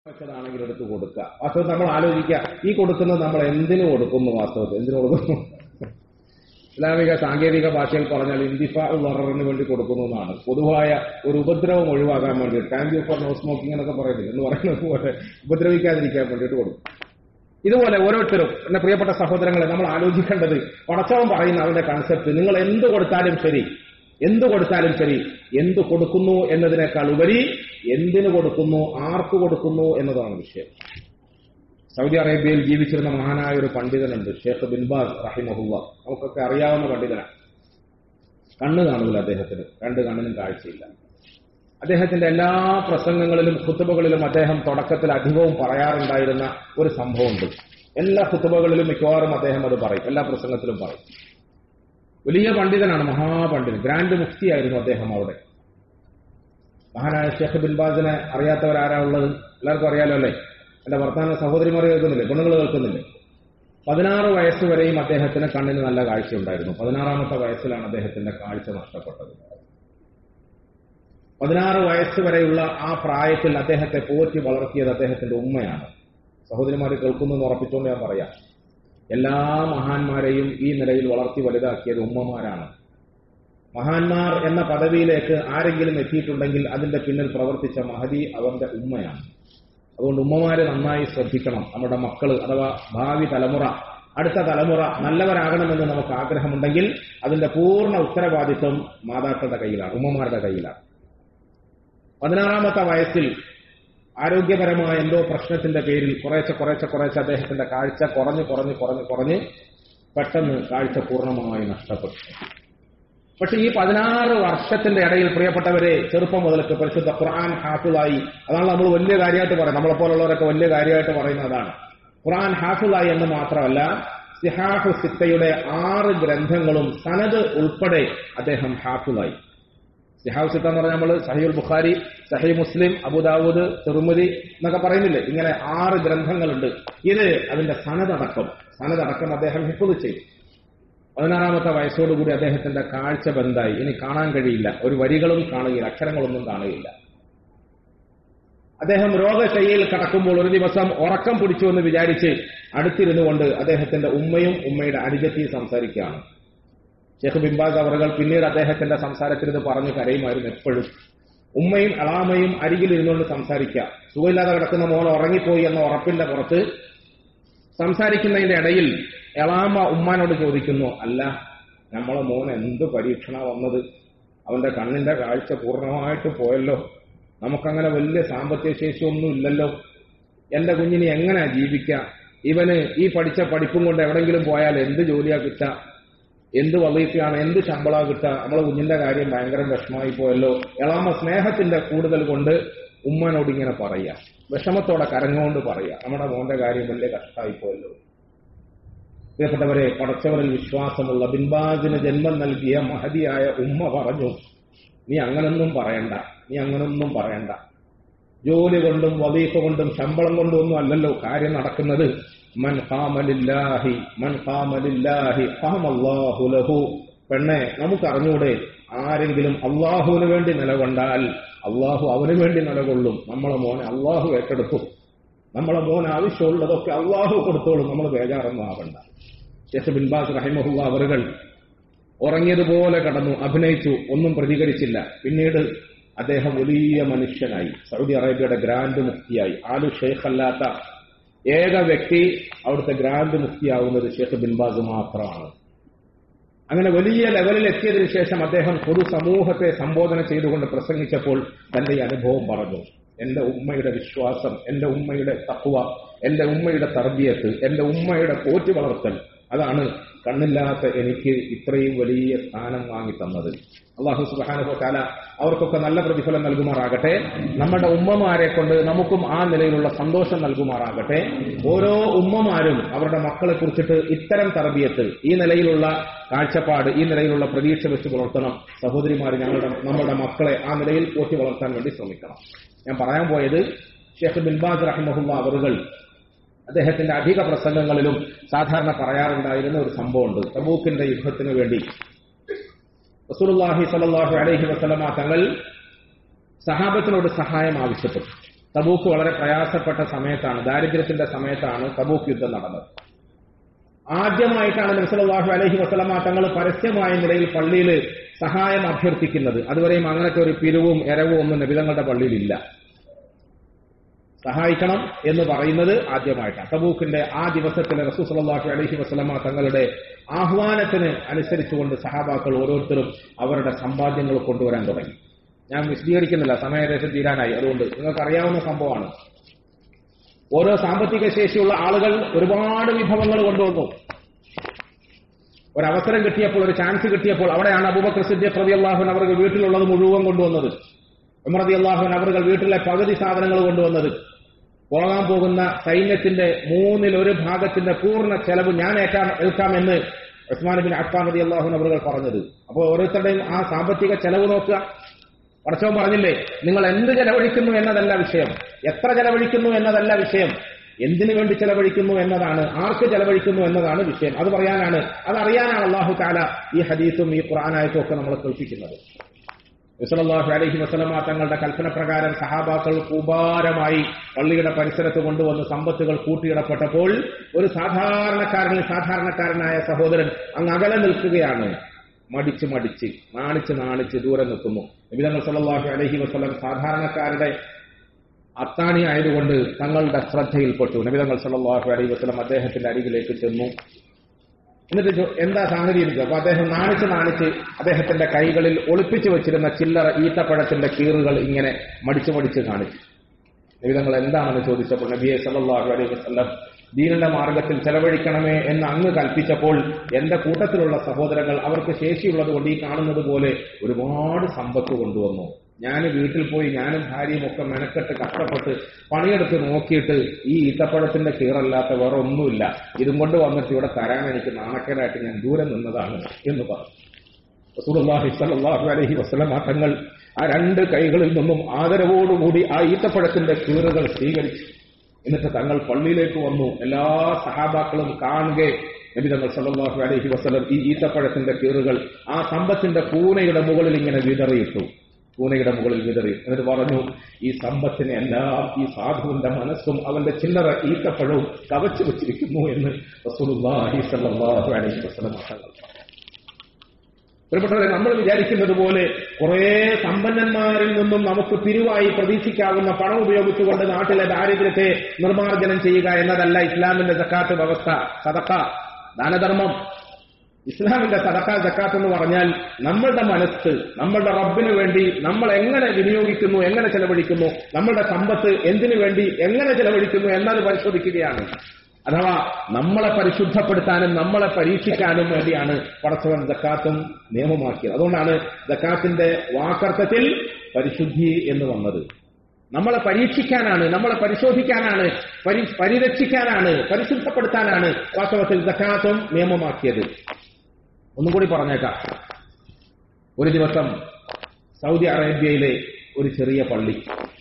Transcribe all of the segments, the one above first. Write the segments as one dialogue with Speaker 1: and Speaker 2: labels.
Speaker 1: വെച്ചതാണെങ്കിൽ എടുത്ത് കൊടുക്കുക വാസ്തവത്തിൽ നമ്മൾ ആലോചിക്കുക ഈ കൊടുക്കുന്നത് നമ്മൾ എന്തിനു കൊടുക്കുന്നു വാസ്തവത്തിൽ എന്തിനു കൊടുക്കുന്നു ഇസ്ലാമിക സാങ്കേതിക ഭാഷയിൽ പറഞ്ഞാൽ ഇന്തിഫാ വററിന് വേണ്ടി കൊടുക്കുന്നു എന്നാണ് പൊതുവായ ഒരു ഉപദ്രവം ഒഴിവാക്കാൻ വേണ്ടി thank you for no smoking എന്നൊക്കെ പറയുന്നില്ല എന്ന് പറയുന്നത് പോലെ ഉപദ്രവിക്കാതിരിക്കാൻ വേണ്ടിയിട്ട് കൊടുക്കും ഇതുപോലെ ഓരോരുത്തരും എന്റെ പ്രിയപ്പെട്ട സഹോദരങ്ങളെ നമ്മൾ ആലോചിക്കേണ്ടത് പടച്ചവൻ പറയുന്ന അവന്റെ കൺസെപ്റ്റ് നിങ്ങൾ എന്ത് കൊടുത്താലും ശരി എന്ത് കൊടുത്താലും ശരി എന്ത് കൊടുക്കുന്നു എന്നതിനേക്കാൾ ഉപരി എന്തിനു കൊടുക്കുന്നു ആർക്ക് കൊടുക്കുന്നു എന്നതാണ് വിഷയം സൗദി അറേബ്യയിൽ ജീവിച്ചിരുന്ന മഹാനായ ഒരു പണ്ഡിതനുണ്ട് ഷേഖ് ബിൻബാസ് റഹിമഹുല്ല നമുക്കൊക്കെ അറിയാവുന്ന പണ്ഡിതനാണ് കണ്ണ് കാണൂല അദ്ദേഹത്തിന് രണ്ട് കണ്ണിനും കാഴ്ചയില്ല അദ്ദേഹത്തിന്റെ എല്ലാ പ്രസംഗങ്ങളിലും കുത്തുബകളിലും അദ്ദേഹം തുടക്കത്തിൽ അധികവും പറയാറുണ്ടായിരുന്ന ഒരു സംഭവമുണ്ട് എല്ലാ കുത്തുബകളിലും മിക്കവാറും അദ്ദേഹം അത് പറയും എല്ലാ പ്രസംഗത്തിലും പറയും വലിയ പണ്ഡിതനാണ് മഹാപണ്ഡിതൻ ഗ്രാൻഡ് മുഫ്തിയായിരുന്നു അദ്ദേഹം അവിടെ മഹാനായ ഷെഖ് ബിൻബാസിനെ അറിയാത്തവരാരാ ഉള്ളത് എല്ലാവർക്കും അറിയാലോ അല്ലേ എന്റെ വർത്തമാന സഹോദരിമാർ കേൾക്കുന്നില്ലേ പെണ്ണുങ്ങൾ കേൾക്കുന്നില്ലേ പതിനാറ് വയസ്സ് വരെയും അദ്ദേഹത്തിന് കണ്ണിന് നല്ല കാഴ്ച ഉണ്ടായിരുന്നു പതിനാറാമത്തെ വയസ്സിലാണ് അദ്ദേഹത്തിന്റെ കാഴ്ച നഷ്ടപ്പെട്ടത് പതിനാറ് വയസ്സ് വരെയുള്ള ആ പ്രായത്തിൽ അദ്ദേഹത്തെ പോറ്റി വളർത്തിയത് അദ്ദേഹത്തിന്റെ ഉമ്മയാണ് സഹോദരിമാർ കേൾക്കുന്നു എന്ന് ഉറപ്പിച്ചുകൊണ്ട് ഞാൻ പറയാം എല്ലാ മഹാന്മാരെയും ഈ നിലയിൽ വളർത്തി വലുതാക്കിയത് ഉമ്മമാരാണ് മഹാന്മാർ എന്ന പദവിയിലേക്ക് ആരെങ്കിലും എത്തിയിട്ടുണ്ടെങ്കിൽ അതിന്റെ പിന്നിൽ പ്രവർത്തിച്ച മഹതി അവന്റെ ഉമ്മയാണ് അതുകൊണ്ട് ഉമ്മമാരെ നന്നായി ശ്രദ്ധിക്കണം നമ്മുടെ മക്കൾ അഥവാ ഭാവി തലമുറ അടുത്ത തലമുറ നല്ലവരാകണമെന്ന് നമുക്ക് ആഗ്രഹമുണ്ടെങ്കിൽ അതിന്റെ പൂർണ്ണ ഉത്തരവാദിത്വം മാതാക്കളുടെ കയ്യിലാണ് ഉമ്മമാരുടെ കയ്യിലാണ് പതിനാറാമത്തെ വയസ്സിൽ ആരോഗ്യപരമായ എന്തോ പ്രശ്നത്തിന്റെ പേരിൽ കുറേശ്ശെ കുറേശ്ശെ കുറേശ്ശെ അദ്ദേഹത്തിന്റെ കാഴ്ച കുറഞ്ഞ് കുറഞ്ഞ് കുറഞ്ഞ് കുറഞ്ഞ് പെട്ടെന്ന് കാഴ്ച പൂർണ്ണമായി നഷ്ടപ്പെട്ടു പക്ഷെ ഈ പതിനാറ് വർഷത്തിന്റെ ഇടയിൽ പ്രിയപ്പെട്ടവരെ ചെറുപ്പം മുതലൊക്കെ പരിശുദ്ധ ഖുർആൻ ഹാഫിളായി അതാണ് നമ്മൾ വലിയ കാര്യമായിട്ട് പറയുന്നത് നമ്മളെ പോലുള്ളവരൊക്കെ വലിയ കാര്യമായിട്ട് പറയുന്ന അതാണ് ഖുർആൻ ഹാഫിളായി എന്ന് മാത്രമല്ല സിഹാഹു സിത്തയുടെ ആറ് ഗ്രന്ഥങ്ങളും സനദ് ഉൾപ്പെടെ അദ്ദേഹം ഹാഫിളായി സിഹാബ് സിത്ത എന്ന് പറഞ്ഞാൽ നമ്മൾ സഹീൽ ബുഖാരി സഹി മുസ്ലിം അബുദാവൂദ് തിരുമതി എന്നൊക്കെ പറയുന്നില്ലേ ഇങ്ങനെ ആറ് ഗ്രന്ഥങ്ങളുണ്ട് ഇത് അതിന്റെ സനതടക്കം സനതടക്കം അദ്ദേഹം ഹിഫുദ് ചെയ്തു പതിനാറാമത്തെ വയസ്സോടുകൂടി അദ്ദേഹത്തിന്റെ കാഴ്ച ബന്ധായി ഇനി കാണാൻ കഴിയില്ല ഒരു വരികളും കാണുകയില്ല അക്ഷരങ്ങളൊന്നും കാണുകയില്ല അദ്ദേഹം രോഗശയ്യയിൽ കടക്കുമ്പോൾ ഒരു ദിവസം ഉറക്കം പിടിച്ചു എന്ന് വിചാരിച്ച് അടുത്തിരുന്നു കൊണ്ട് അദ്ദേഹത്തിന്റെ ഉമ്മയും ഉമ്മയുടെ അനുജത്തിയും സംസാരിക്കുകയാണ് ഷെയ്ഖ് ബിംബാസ് അവറുകൾ പിന്നീട് അദ്ദേഹത്തിന്റെ സംസാരത്തിൽ ഇത് പറഞ്ഞു കരയുമായിരുന്നു എപ്പോഴും ഉമ്മയും അളാമയും അരികിലിരുന്നുകൊണ്ട് സംസാരിക്കുക സുഖമില്ലാതെ കിടക്കുന്ന മോൻ ഉറങ്ങിപ്പോയി എന്ന ഉറപ്പിന്റെ പുറത്ത് സംസാരിക്കുന്നതിന്റെ ഇടയിൽ എളാമ ഉമ്മാനോട് ചോദിക്കുന്നു അല്ല നമ്മളെ മോൻ എന്ത് പരീക്ഷണ വന്നത് അവന്റെ കണ്ണിന്റെ കാഴ്ച പൂർണ്ണമായിട്ട് പോയല്ലോ നമുക്കങ്ങനെ വലിയ സാമ്പത്തിക ശേഷിയൊന്നും ഇല്ലല്ലോ എന്റെ കുഞ്ഞിനെ എങ്ങനെ ജീവിക്കാം ഇവന് ഈ പഠിച്ച പഠിപ്പും കൊണ്ട് എവിടെങ്കിലും പോയാൽ എന്ത് ജോലിയാ കിട്ടുക എന്ത് വലയിക്കാണ് എന്ത് ശമ്പളാ കിട്ടുക നമ്മളെ കുഞ്ഞിന്റെ കാര്യം ഭയങ്കര വിഷമമായി പോയല്ലോ എളാമ സ്നേഹത്തിന്റെ കൂടുതൽ കൊണ്ട് ഉമ്മനോട് ഇങ്ങനെ പറയുക വിഷമത്തോടെ കരങ്ങുകൊണ്ട് പറയുക നമ്മുടെ മോന്റെ കാര്യം വലിയ കഷ്ടമായി പോയല്ലോ പ്രിയപ്പെട്ടവരെ പടച്ചവരിൽ വിശ്വാസമുള്ള ബിൻബാസിന് ജന്മം നൽകിയ മഹതിയായ ഉമ്മ പറഞ്ഞു നീ അങ്ങനൊന്നും പറയണ്ട നീ അങ്ങനൊന്നും പറയണ്ട ജോലി കൊണ്ടും വലീഫ കൊണ്ടും ശമ്പളം കൊണ്ടും ഒന്നും അല്ലല്ലോ കാര്യം നടക്കുന്നത് മൻ ഖാമലില്ലാഹി മൻ ഖാമലില്ലാഹി ഖാമല്ലാഹു ലഹു പെണ്ണെ നമുക്കറിഞ്ഞൂടെ ആരെങ്കിലും അള്ളാഹുവിന് വേണ്ടി നിലകൊണ്ടാൽ അള്ളാഹു അവന് വേണ്ടി നിലകൊള്ളും നമ്മളെ മോനെ അള്ളാഹു ഏറ്റെടുക്കും നമ്മളെ മോൻ ആവശ്യമുള്ളതൊക്കെ അള്ളാഹു കൊടുത്തോളും നമ്മൾ ബേജാറൊന്നും ആവണ്ട ശേഷം ബിൻബാസ് റഹിമഹുല്ല അവറുകൾ ഉറങ്ങിയതുപോലെ കടന്നു അഭിനയിച്ചു ഒന്നും പ്രതികരിച്ചില്ല പിന്നീട് അദ്ദേഹം വലിയ മനുഷ്യനായി സൗദി അറേബ്യയുടെ ഗ്രാൻഡ് മുക്തിയായി ആലു ഷെയ്ഖ് അല്ലാത്ത ഏക വ്യക്തി അവിടുത്തെ ഗ്രാൻഡ് മുക്തിയാവുന്നത് ഷെയ്ഖ് ബിൻബാസ് മാത്രമാണ് അങ്ങനെ വലിയ ലെവലിൽ എത്തിയതിനു ശേഷം അദ്ദേഹം പൊതുസമൂഹത്തെ സംബോധന ചെയ്തുകൊണ്ട് പ്രസംഗിച്ചപ്പോൾ തന്റെ ഈ അനുഭവം പറഞ്ഞു എന്റെ ഉമ്മയുടെ വിശ്വാസം എന്റെ ഉമ്മയുടെ തത്വ എന്റെ ഉമ്മയുടെ തർബിയത്ത് എന്റെ ഉമ്മയുടെ പോറ്റി വളർത്തൽ അതാണ് കണ്ണില്ലാത്ത എനിക്ക് ഇത്രയും വലിയ സ്ഥാനം വാങ്ങി തന്നത് അള്ളാഹു സുബാനുഹോ കാല അവർക്കൊക്കെ നല്ല പ്രതിഫലം നൽകുമാറാകട്ടെ നമ്മുടെ ഉമ്മമാരെ കൊണ്ട് നമുക്കും ആ നിലയിലുള്ള സന്തോഷം നൽകുമാറാകട്ടെ ഓരോ ഉമ്മമാരും അവരുടെ മക്കളെ കുറിച്ചിട്ട് ഇത്തരം തർബിയത്ത് ഈ നിലയിലുള്ള കാഴ്ചപ്പാട് ഈ നിലയിലുള്ള പ്രതീക്ഷ വെച്ച് പുലർത്തണം സഹോദരിമാർ ഞങ്ങളുടെ നമ്മുടെ മക്കളെ ആ നിലയിൽ പോറ്റി വളർത്താൻ വേണ്ടി ശ്രമിക്കണം ഞാൻ പറയാൻ പോയത് ഷെയ്ഖ് ബിൻബാസ് റഹിമഹുല്ല അവറുകൾ അദ്ദേഹത്തിന്റെ അധിക പ്രസംഗങ്ങളിലും സാധാരണ പറയാറുണ്ടായിരുന്ന ഒരു സംഭവമുണ്ട് തബൂക്കിന്റെ യുദ്ധത്തിന് വേണ്ടി റസൂലുള്ളാഹി സ്വല്ലല്ലാഹു അലൈഹി വസല്ലമ തങ്ങൾ സഹാബത്തിനോട് സഹായം ആവശ്യപ്പെട്ടു തബൂക്ക് വളരെ പ്രയാസപ്പെട്ട സമയത്താണ് ദാരിദ്ര്യത്തിന്റെ സമയത്താണ് തബൂക്ക് യുദ്ധം നടന്നത് ആദ്യമായിട്ടാണ് നബ്സലാഹു അലഹി വസ്ലമ തങ്ങൾ പരസ്യമായ നിലയിൽ പള്ളിയിൽ സഹായം അഭ്യർത്ഥിക്കുന്നത് അതുവരെയും അങ്ങനത്തെ ഒരു പിരിവും എരവും ഒന്നും നബിതങ്ങളുടെ പള്ളിയിലില്ല സഹായിക്കണം എന്ന് പറയുന്നത് ആദ്യമായിട്ടാണ് തബൂക്കിന്റെ ആ ദിവസത്തിൽ റസൂ സലാഹു അലഹി വസ്ലമ തങ്ങളുടെ ആഹ്വാനത്തിന് അനുസരിച്ചുകൊണ്ട് സഹാബാക്കൾ ഓരോരുത്തരും അവരുടെ സമ്പാദ്യങ്ങൾ കൊണ്ടുവരാൻ തുടങ്ങി ഞാൻ വിശദീകരിക്കുന്നില്ല സമയ ഏകദേശം തീരാനായി അതുകൊണ്ട് നിങ്ങൾക്ക് അറിയാവുന്ന സംഭവമാണ് ഓരോ സാമ്പത്തിക ശേഷിയുള്ള ആളുകൾ ഒരുപാട് വിഭവങ്ങൾ കൊണ്ടുവന്നു ഒരവസരം കിട്ടിയപ്പോൾ ഒരു ചാൻസ് കിട്ടിയപ്പോൾ അവിടെയാണ് അബൂബക്കർ സിദ്ദീഖ് റതി അള്ളാഹുൻ അവർക്ക് വീട്ടിലുള്ളത് മുഴുവൻ കൊണ്ടുവന്നത് ഉമർ റതി അള്ളാഹുൻ അവർക്ക് വീട്ടിലെ പകുതി സാധനങ്ങൾ കൊണ്ടുവന്നത് പോകാൻ പോകുന്ന സൈന്യത്തിന്റെ മൂന്നിൽ ഒരു ഭാഗത്തിന്റെ പൂർണ്ണ ചെലവ് ഞാൻ ഏറ്റാം ഏൽക്കാമെന്ന് ഉസ്മാൻ ബിൻ അഫ്ഫാൻ റതി അള്ളാഹുൻ അവർ പറഞ്ഞത് അപ്പോൾ ഓരോരുത്തരുടെയും ആ സാമ്പത്തിക ചെലവ് നോക്കുക പടച്ചവൻ പറഞ്ഞില്ലേ നിങ്ങൾ എന്ത് ചെലവഴിക്കുന്നു എന്നതല്ല വിഷയം എത്ര ചെലവഴിക്കുന്നു എന്നതല്ല വിഷയം എന്തിനു വേണ്ടി ചെലവഴിക്കുന്നു എന്നതാണ് ആർക്ക് ചെലവഴിക്കുന്നു എന്നതാണ് വിഷയം അത് പറയാനാണ് അതറിയാനാണ് അള്ളാഹു താല ഈ ഹദീസും ഈ ഖുറാനായത്തും ഒക്കെ നമ്മൾ കൽപ്പിക്കുന്നത് വിസലല്ലാഹു അലഹി വസ്ലമ തങ്ങളുടെ കൽപ്പന പ്രകാരം സഹാബാക്കൾ കൂപാരമായി പള്ളിയുടെ പരിസരത്ത് കൊണ്ടുവന്ന് സമ്പത്തുകൾ കൂട്ടിയിടപ്പെട്ടപ്പോൾ ഒരു സാധാരണക്കാരനിൽ സാധാരണക്കാരനായ സഹോദരൻ അങ്ങ് അകലെ നിൽക്കുകയാണ് മടിച്ച് മടിച്ച് നാണിച്ച് നാണിച്ച് ദൂരെ നിൽക്കുന്നു നബിതങ്ങൾ സല്ലല്ലാഹു അലൈഹി വസല്ലം സാധാരണക്കാരുടെ അത്താണി ആയതുകൊണ്ട് തങ്ങളുടെ ശ്രദ്ധയിൽപ്പെട്ടു നബിതങ്ങൾ സല്ലല്ലാഹു അലൈഹി വസല്ലം അദ്ദേഹത്തിന്റെ അരികിലേക്ക് ചെന്നു എന്നിട്ട് ചോ- എന്താ സംഗതി എനിക്ക് അപ്പൊ അദ്ദേഹം നാണിച്ച് നാണിച്ച് അദ്ദേഹത്തിന്റെ കൈകളിൽ ഒളിപ്പിച്ചു വെച്ചിരുന്ന ചില്ലറ ഈത്തപ്പഴത്തിന്റെ കീറുകൾ ഇങ്ങനെ മടിച്ചു മടിച്ച് കാണിച്ചു നിവിധങ്ങൾ എന്താണെന്ന് ചോദിച്ചപ്പോൾ നബിയെ സല്ലല്ലാഹു അലൈഹി വസല്ലം ദീനിന്റെ മാർഗത്തിൽ ചെലവഴിക്കണമേ എന്ന് അങ്ങ് കൽപ്പിച്ചപ്പോൾ എന്റെ കൂട്ടത്തിലുള്ള സഹോദരങ്ങൾ അവർക്ക് ശേഷിയുള്ളത് കൊണ്ട് ഈ കാണുന്നത് പോലെ ഒരുപാട് സമ്പത്ത് കൊണ്ടുവന്നു ഞാൻ വീട്ടിൽ പോയി ഞാനും ഭാര്യയും ഒക്കെ മെനക്കെട്ട് കഷ്ടപ്പെട്ട് പണിയെടുത്ത് നോക്കിയിട്ട് ഈ ഈത്തപ്പഴത്തിന്റെ കീറല്ലാത്ത വേറെ ഒന്നുമില്ല ഇതും കൊണ്ട് വന്നിട്ട് ഇവിടെ തരാൻ എനിക്ക് നാണക്കേടായിട്ട് ഞാൻ ദൂരെ നിന്നതാണ് എന്ന് പറഞ്ഞു റസൂലുള്ളാഹി സ്വല്ലല്ലാഹു അലൈഹി വസല്ലമ തങ്ങൾ ആ രണ്ട് കൈകളിൽ നിന്നും ആദരവോടുകൂടി ആ ഈത്തപ്പഴത്തിന്റെ കീറുകൾ സ്വീകരിച്ചു എന്നിട്ട് തങ്ങൾ പള്ളിയിലേക്ക് വന്നു എല്ലാ സഹാബാക്കളും കാണുക നബി തങ്ങൾ സല്ലല്ലാഹു അലൈഹി വസല്ലം ഈ ഈത്തപ്പഴത്തിന്റെ കീറുകൾ ആ സമ്പത്തിന്റെ പൂനയുടെ മുകളിൽ ഇങ്ങനെ വിതറിയിട്ടു പൂനയുടെ മുകളിൽ വിതറി എന്നിട്ട് പറഞ്ഞു ഈ സമ്പത്തിനെ എല്ലാം ഈ സാധുവിന്റെ മനസ്സും അവന്റെ ചില്ലറ ഈത്തപ്പഴവും കവച്ചു വെച്ചിരിക്കുന്നു എന്ന് റസൂലുള്ളാഹി സ്വല്ലല്ലാഹു അലൈഹി വസല്ലം തങ്ങൾ പറഞ്ഞു പ്രിയപ്പെട്ടവരെ നമ്മൾ വിചാരിക്കുന്നത് പോലെ കുറെ സമ്പന്നന്മാരിൽ നിന്നും നമുക്ക് പിരിവായി പ്രതീക്ഷിക്കാവുന്ന പണം ഉപയോഗിച്ചുകൊണ്ട് നാട്ടിലെ ദാരിദ്ര്യത്തെ നിർമ്മാർജ്ജനം ചെയ്യുക എന്നതല്ല ഇസ്ലാമിന്റെ സക്കാത്ത് വ്യവസ്ഥ സദക്ക ദാനധർമ്മം ഇസ്ലാമിന്റെ സദക്ക സക്കാത്ത് എന്ന് പറഞ്ഞാൽ നമ്മളുടെ മനസ്സ് നമ്മളുടെ റബ്ബിന് വേണ്ടി നമ്മൾ എങ്ങനെ വിനിയോഗിക്കുന്നു എങ്ങനെ ചെലവഴിക്കുന്നു നമ്മളുടെ സമ്പത്ത് എന്തിനു വേണ്ടി എങ്ങനെ ചെലവഴിക്കുന്നു എന്നത് പരിശോധിക്കുകയാണ് അഥവാ നമ്മളെ പരിശുദ്ധപ്പെടുത്താനും നമ്മളെ പരീക്ഷിക്കാനും വേണ്ടിയാണ് പടച്ചവൻ ജക്കാത്തും നിയമമാക്കിയത് അതുകൊണ്ടാണ് ജക്കാത്തിന്റെ വാക്കർത്ഥത്തിൽ പരിശുദ്ധി എന്ന് വന്നത് നമ്മളെ പരീക്ഷിക്കാനാണ് നമ്മളെ പരിശോധിക്കാനാണ് പരി പരിരക്ഷിക്കാനാണ് പരിശുദ്ധപ്പെടുത്താനാണ് വാസ്തവത്തിൽ ജക്കാത്തും നിയമമാക്കിയത് ഒന്നും കൂടി പറഞ്ഞേക്കാം ഒരു ദിവസം സൗദി അറേബ്യയിലെ ഒരു ചെറിയ പള്ളി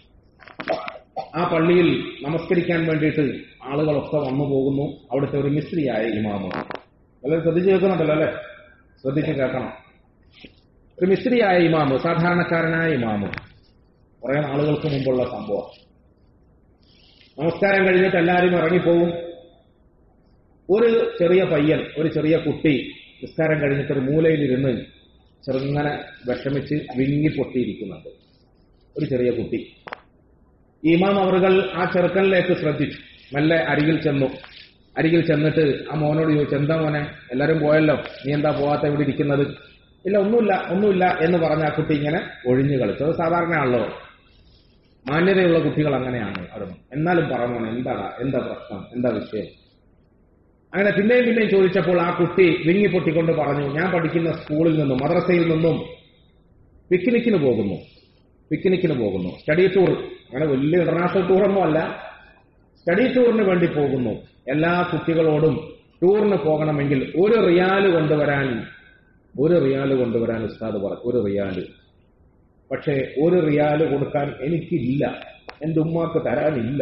Speaker 1: ആ പള്ളിയിൽ നമസ്കരിക്കാൻ വേണ്ടിയിട്ട് ആളുകളൊക്കെ വന്നു പോകുന്നു അവിടുത്തെ ഒരു മിസ്ത്രിയായ ഇമാമ് എല്ലാവരും ശ്രദ്ധിച്ച് കേൾക്കുന്നുണ്ടല്ലോ അല്ലെ ശ്രദ്ധിച്ച് കേൾക്കണം ഒരു മിസ്ത്രിയായ ഇമാമ് സാധാരണക്കാരനായ ഇമാമ് കുറെ നാളുകൾക്ക് മുമ്പുള്ള സംഭവം നമസ്കാരം കഴിഞ്ഞിട്ട് എല്ലാവരും ഇറങ്ങിപ്പോവും ഒരു ചെറിയ പയ്യൻ ഒരു ചെറിയ കുട്ടി നിസ്കാരം കഴിഞ്ഞിട്ട് ഒരു മൂലയിലിരുന്ന് ചെറുങ്ങനെ വിഷമിച്ച് വിങ്ങി പൊട്ടിയിരിക്കുന്നുണ്ട് ഒരു ചെറിയ കുട്ടി ഇമാം അവറുകൾ ആ ചെറുക്കനിലേക്ക് ശ്രദ്ധിച്ചു മെല്ലെ അരികിൽ ചെന്നു അരികിൽ ചെന്നിട്ട് ആ മോനോട് ചോദിച്ചു എന്താ മോനെ എല്ലാരും പോയല്ലോ നീ എന്താ പോവാത്ത ഇവിടെ ഇരിക്കുന്നത് ഇല്ല ഒന്നുമില്ല ഒന്നുമില്ല എന്ന് പറഞ്ഞ ആ കുട്ടി ഇങ്ങനെ ഒഴിഞ്ഞു കളിച്ചു അത് സാധാരണയാണല്ലോ മാന്യതയുള്ള കുട്ടികൾ അങ്ങനെയാണ് അത് എന്നാലും പറഞ്ഞു എന്താണ് എന്താ പ്രശ്നം എന്താ വിഷയം അങ്ങനെ പിന്നെയും പിന്നെയും ചോദിച്ചപ്പോൾ ആ കുട്ടി വിങ്ങി പൊട്ടിക്കൊണ്ട് പറഞ്ഞു ഞാൻ പഠിക്കുന്ന സ്കൂളിൽ നിന്നും മദ്രസയിൽ നിന്നും പിക്നിക്കിന് പോകുന്നു പിക്നിക്കിന് പോകുന്നു സ്റ്റഡി ടൂർ അങ്ങനെ വലിയ ഇന്റർനാഷണൽ ടൂറൊന്നും അല്ല സ്റ്റഡി ടൂറിന് വേണ്ടി പോകുന്നു എല്ലാ കുട്ടികളോടും ടൂറിന് പോകണമെങ്കിൽ ഒരു റിയാല് കൊണ്ടുവരാൻ ഒരു റിയാല് കൊണ്ടുവരാൻ ഉസ്താദ് പറഞ്ഞു ഒരു റിയാല് പക്ഷേ ഒരു റിയാല് കൊടുക്കാൻ എനിക്കില്ല എന്റെ ഉമ്മാക്ക് തരാനില്ല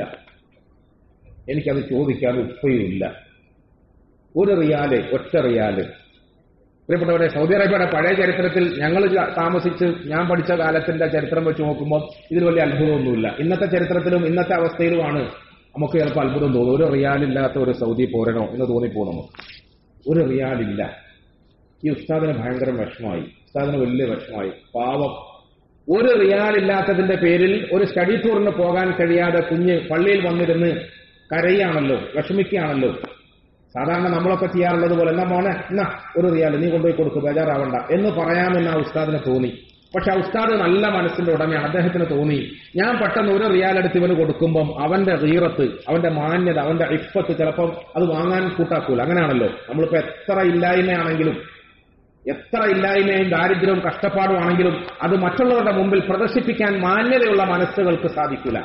Speaker 1: എനിക്കത് ചോദിക്കാൻ ഉപ്പയുമില്ല ഒരു റിയാല് ഒറ്റ റിയാല് പ്രിയപ്പെട്ടവരെ സൗദി അറേബ്യയുടെ പഴയ ചരിത്രത്തിൽ ഞങ്ങൾ താമസിച്ച് ഞാൻ പഠിച്ച കാലത്തിന്റെ ചരിത്രം വെച്ച് നോക്കുമ്പോൾ ഇതിൽ വലിയ അത്ഭുതമൊന്നുമില്ല ഇന്നത്തെ ചരിത്രത്തിലും ഇന്നത്തെ അവസ്ഥയിലുമാണ് നമുക്ക് ചിലപ്പോൾ അത്ഭുതം തോന്നും ഒരു റിയാലില്ലാത്ത ഒരു സൗദി പൗരനോ എന്ന് തോന്നിപ്പോകും നമുക്ക് ഒരു റിയാലില്ല ഈ ഉസ്താദിന് ഭയങ്കര വിഷമമായി ഉസ്താദിന് വലിയ വിഷമമായി പാവം ഒരു റിയാലില്ലാത്തതിന്റെ പേരിൽ ഒരു സ്റ്റഡി ടൂറിന് പോകാൻ കഴിയാതെ കുഞ്ഞ് പള്ളിയിൽ വന്നിരുന്ന് കരയാണല്ലോ വിഷമിക്കുകയാണല്ലോ സാധാരണ നമ്മളൊക്കെ ചെയ്യാറുള്ളത് പോലെ എന്നാ മോനെ എന്നാ ഒരു റിയാൽ നീ കൊണ്ടുപോയി കൊടുക്കും ബേജാറാവണ്ട എന്ന് പറയാമെന്ന് ആ ഉസ്താദിന് തോന്നി പക്ഷെ ആ ഉസ്താദ് നല്ല മനസ്സിന്റെ ഉടമയാണ് അദ്ദേഹത്തിന് തോന്നി ഞാൻ പെട്ടെന്ന് ഒരു റിയാൽ എടുത്ത് ഇവന് കൊടുക്കുമ്പം അവന്റെ റീറത്ത് അവന്റെ മാന്യത അവന്റെ ഇപ്പത്ത് ചിലപ്പം അത് വാങ്ങാൻ കൂട്ടാക്കൂല അങ്ങനെയാണല്ലോ നമ്മളിപ്പോ എത്ര ഇല്ലായ്മയാണെങ്കിലും എത്ര ഇല്ലായ്മയും ദാരിദ്ര്യവും കഷ്ടപ്പാടും ആണെങ്കിലും അത് മറ്റുള്ളവരുടെ മുമ്പിൽ പ്രദർശിപ്പിക്കാൻ മാന്യതയുള്ള മനസ്സുകൾക്ക് സാധിക്കില്ല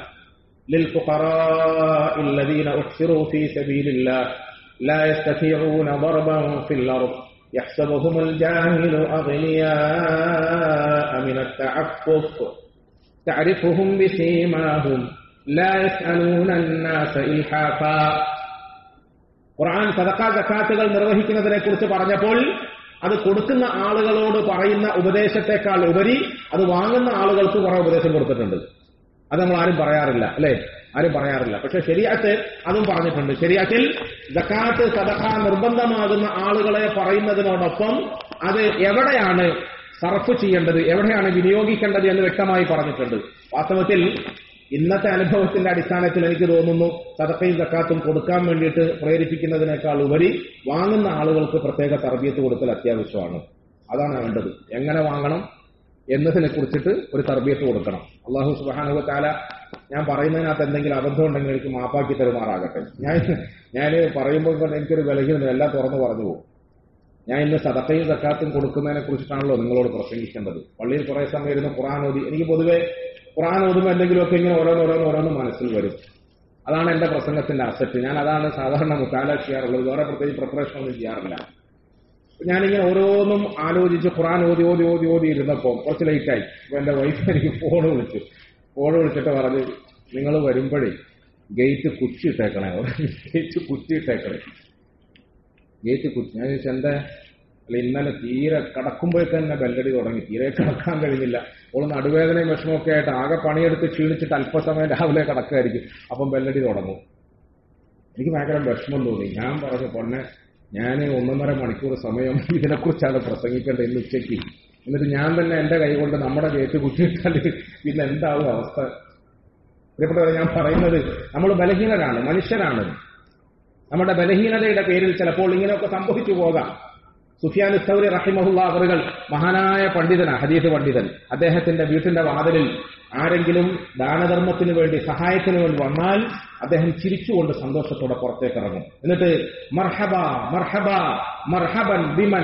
Speaker 1: للفقراء الذين أحصروا في سبيل الله لا يستطيعون ضربا في الأرض يحسبهم الجاهل أغنياء من التعفف تعرفهم بسيماهم لا يسألون الناس إلحافا ഖുർആൻ സദക്കാ ജക്കാത്തുകൾ നിർവഹിക്കുന്നതിനെ കുറിച്ച് പറഞ്ഞപ്പോൾ അത് കൊടുക്കുന്ന ആളുകളോട് പറയുന്ന ഉപദേശത്തെക്കാൾ ഉപരി അത് വാങ്ങുന്ന ആളുകൾക്ക് കുറെ ഉപദേശം കൊടുത്തിട്ടുണ്ട് അത് നമ്മൾ ആരും പറയാറില്ല അല്ലെ ആരും പറയാറില്ല പക്ഷെ ശരിയാത്ത് അതും പറഞ്ഞിട്ടുണ്ട് ശരിയാത്തിൽ ജക്കാത്ത് സദഖ നിർബന്ധമാകുന്ന ആളുകളെ പറയുന്നതിനോടൊപ്പം അത് എവിടെയാണ് സർഫ് ചെയ്യേണ്ടത് എവിടെയാണ് വിനിയോഗിക്കേണ്ടത് എന്ന് വ്യക്തമായി പറഞ്ഞിട്ടുണ്ട് വാസ്തവത്തിൽ ഇന്നത്തെ അനുഭവത്തിന്റെ അടിസ്ഥാനത്തിൽ എനിക്ക് തോന്നുന്നു സദക്കയും സക്കാത്തും കൊടുക്കാൻ വേണ്ടിയിട്ട് പ്രേരിപ്പിക്കുന്നതിനേക്കാൾ ഉപരി വാങ്ങുന്ന ആളുകൾക്ക് പ്രത്യേക തർബീയത്ത് കൊടുക്കൽ അത്യാവശ്യമാണ് അതാണ് വേണ്ടത് എങ്ങനെ വാങ്ങണം എന്നതിനെ കുറിച്ചിട്ട് ഒരു തർബീയത്ത് കൊടുക്കണം അള്ളാഹു സുബാനുവ താല ഞാൻ പറയുന്നതിനകത്ത് എന്തെങ്കിലും അബദ്ധം ഉണ്ടെങ്കിൽ എനിക്ക് മാപ്പാക്കി തരുമാറാകട്ടെ ഞാൻ ഞാൻ പറയുമ്പോൾ തന്നെ എനിക്കൊരു ബലഹീനത എല്ലാം തുറന്നു പറഞ്ഞു പോകും ഞാൻ ഇന്ന് സദക്കയും സക്കാത്തും കൊടുക്കുന്നതിനെ കുറിച്ചിട്ടാണല്ലോ നിങ്ങളോട് പ്രസംഗിക്കേണ്ടത് പള്ളിയിൽ കുറെ സമയം ഇരുന്ന് ഖുറാൻ ഓതി എനിക്ക് പൊതുവെ ഖുറാൻ ഓതുമ്പോൾ എന്തെങ്കിലുമൊക്കെ ഇങ്ങനെ ഓരോന്ന് ഓരോന്ന് ഓരോന്ന് മനസ്സിൽ വരും അതാണ് എന്റെ പ്രസംഗത്തിന്റെ അസറ്റ് ഞാൻ അതാണ് സാധാരണ മുക്കാല ചെയ്യാറുള്ളത് വേറെ പ്രത്യേകിച്ച് പ്രിപ്പറേഷൻ ഒന്നും ചെയ്യാറില്ല ഞാനിങ്ങനെ ഓരോന്നും ആലോചിച്ച് ഖുറാൻ ഓതി ഓതി ഓതി ഓതി ഇരുന്നപ്പോൾ കുറച്ച് ലേറ്റായി അപ്പൊ എന്റെ വൈഫ് എനിക്ക് ഫോൺ വിളിച്ചു ഫോൺ വിളിച്ചിട്ട് പറഞ്ഞു നിങ്ങൾ വരുമ്പോഴേ ഗേറ്റ് കുറ്റിയിട്ടേക്കണേ ഗേറ്റ് കുറ്റിയിട്ടേക്കണേ ഗേറ്റ് കുറ്റി ഞാൻ ചോദിച്ചു എന്താ അല്ല ഇന്നലെ തീരെ കടക്കുമ്പോഴേക്ക് തന്നെ ബെല്ലടി തുടങ്ങി തീരെ കിടക്കാൻ കഴിഞ്ഞില്ല ഓൾ നടുവേദനയും വിഷമമൊക്കെ ആയിട്ട് ആകെ പണിയെടുത്ത് ക്ഷീണിച്ചിട്ട് അല്പസമയം രാവിലെ കിടക്കുമായിരിക്കും അപ്പം ബെല്ലടി തുടങ്ങും എനിക്ക് ഭയങ്കര വിഷമം തോന്നി ഞാൻ പറഞ്ഞു പൊന്നെ ഞാൻ ഒന്നൊന്നര മണിക്കൂർ സമയം ഇതിനെക്കുറിച്ചാണ് പ്രസംഗിക്കേണ്ടത് ഇന്ന് ഉച്ചയ്ക്ക് എന്നിട്ട് ഞാൻ തന്നെ എന്റെ കൈ കൊണ്ട് നമ്മുടെ ഗേറ്റ് കുറ്റിയിട്ടാൽ പിന്നെ എന്താവും അവസ്ഥ പ്രിയപ്പെട്ടവരെ ഞാൻ പറയുന്നത് നമ്മൾ ബലഹീനരാണ് മനുഷ്യരാണ് നമ്മുടെ ബലഹീനതയുടെ പേരിൽ ചിലപ്പോൾ ഇങ്ങനെയൊക്കെ സംഭവിച്ചു പോകാം സുഫിയാൻ സൗരി റഹിമഹുല്ല അവറുകൾ മഹാനായ പണ്ഡിതനാ ഹദീസ് പണ്ഡിതൻ അദ്ദേഹത്തിന്റെ വീട്ടിന്റെ വാതിലിൽ ആരെങ്കിലും ദാനധർമ്മത്തിന് വേണ്ടി സഹായത്തിന് വേണ്ടി വന്നാൽ അദ്ദേഹം ചിരിച്ചുകൊണ്ട് സന്തോഷത്തോടെ പുറത്തേക്ക് ഇറങ്ങും എന്നിട്ട് മർഹബ മർഹബ മർഹബൻ ബിമൻ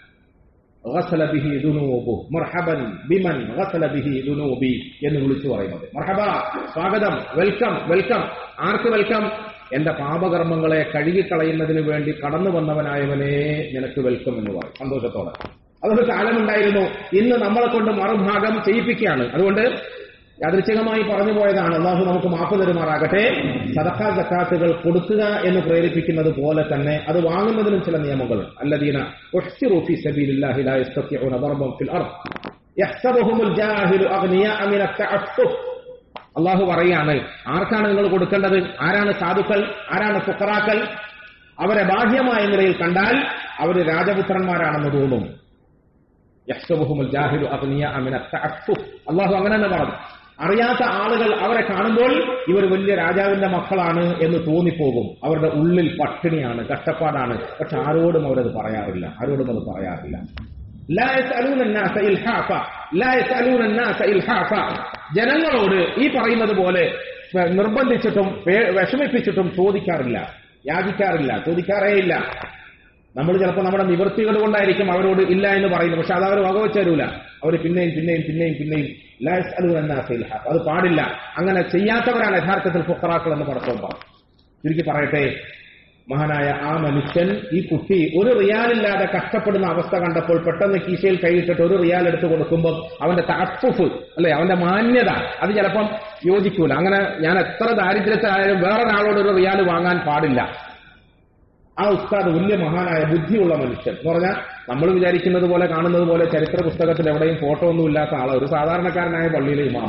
Speaker 1: غسل به ذنوبه مرحبا بمن غسل به ذنوبي എന്ന് വിളിച്ചു പറയുന്നത് മർഹബ സ്വാഗതം വെൽക്കം വെൽക്കം ആർക്ക് വെൽക്കം എന്റെ പാപകർമ്മങ്ങളെ കഴുകിക്കളയുന്നതിന് വേണ്ടി കടന്നു വന്നവനായവനെ നിനക്ക് വെൽക്കം എന്ന് പറയും സന്തോഷത്തോടെ അതൊരു കാലമുണ്ടായിരുന്നു ഇന്ന് നമ്മളെ കൊണ്ട് മറുഭാഗം ചെയ്യിപ്പിക്കുകയാണ് അതുകൊണ്ട് യാദൃച്ഛികമായി പറഞ്ഞു പോയതാണ് അള്ളാഹു നമുക്ക് മാപ്പ് തരുമാറാകട്ടെ സദക്കാ ജക്കാത്തുകൾ കൊടുക്കുക എന്ന് പ്രേരിപ്പിക്കുന്നത് പോലെ തന്നെ അത് വാങ്ങുന്നതിനും ചില നിയമങ്ങൾ അല്ലദീന ഫീ സബീലില്ലാഹി ലാ യസ്തത്തിഊന ദർബൻ ഫിൽ അർദ് യഹ്സബുഹുൽ ജാഹിലു അഗ്നിയാഅ മിന തഅഫുഫ് അള്ളാഹു പറയാണ് ആർക്കാണ് നിങ്ങൾ കൊടുക്കേണ്ടത് ആരാണ് സാധുക്കൾ ആരാണ് ഫുക്കറാക്കൾ അവരെ ബാഹ്യമായ നിലയിൽ കണ്ടാൽ അവര് രാജപുത്രന്മാരാണെന്ന് തോന്നും യഹ്സബുഹുൽ ജാഹിലു അഗ്നിയാഅ മിന തഅഫുഫ് അള്ളാഹു അങ്ങനെ തന്നെ പറഞ്ഞു അറിയാത്ത ആളുകൾ അവരെ കാണുമ്പോൾ ഇവർ വലിയ രാജാവിന്റെ മക്കളാണ് എന്ന് തോന്നിപ്പോകും അവരുടെ ഉള്ളിൽ പട്ടിണിയാണ് കഷ്ടപ്പാടാണ് പക്ഷെ ആരോടും അവരത് പറയാറില്ല ആരോടും അത് പറയാറില്ല لا يسألون الناس إلحافا لا يسألون الناس إلحافا ജനങ്ങളോട് ഈ പറയുന്നത് പോലെ നിർബന്ധിച്ചിട്ടും വിഷമിപ്പിച്ചിട്ടും ചോദിക്കാറില്ല യാചിക്കാറില്ല ചോദിക്കാറേയില്ല നമ്മൾ ചിലപ്പോൾ നമ്മുടെ നിവൃത്തികൾ കൊണ്ടായിരിക്കും അവരോട് ഇല്ല എന്ന് പറയുന്നത് പക്ഷെ അത് അവർ വകവെച്ച് തരൂല അവർ പിന്നെയും പിന്നെയും പിന്നെയും പിന്നെയും ലാസ് അലു എന്ന അത് പാടില്ല അങ്ങനെ ചെയ്യാത്തവരാണ് യഥാർത്ഥത്തിൽ ഫുക്കറാക്കൾ എന്ന് പടക്കം പറഞ്ഞു ചുരുക്കി പറയട്ടെ മഹാനായ ആ മനുഷ്യൻ ഈ കുട്ടി ഒരു റിയാലില്ലാതെ കഷ്ടപ്പെടുന്ന അവസ്ഥ കണ്ടപ്പോൾ പെട്ടെന്ന് കീശയിൽ കൈയിട്ടിട്ട് ഒരു റിയാൽ എടുത്തു കൊടുക്കുമ്പോൾ അവന്റെ തഫുഫ് അല്ലെ അവന്റെ മാന്യത അത് ചിലപ്പം യോജിക്കൂല അങ്ങനെ ഞാൻ എത്ര ദാരിദ്ര്യത്തിലായാലും വേറൊരാളോട് ഒരു റിയാൽ വാങ്ങാൻ പാടില്ല ആ ഉസ്താദ് വലിയ മഹാനായ ബുദ്ധിയുള്ള മനുഷ്യൻ എന്ന് പറഞ്ഞാൽ നമ്മൾ വിചാരിക്കുന്നത് പോലെ കാണുന്നത് പോലെ ചരിത്ര പുസ്തകത്തിൽ എവിടെയും ഫോട്ടോ ഒന്നും ഇല്ലാത്ത ആള് ഒരു സാധാരണക്കാരനായ പള്ളിയിലെ ഇമാമ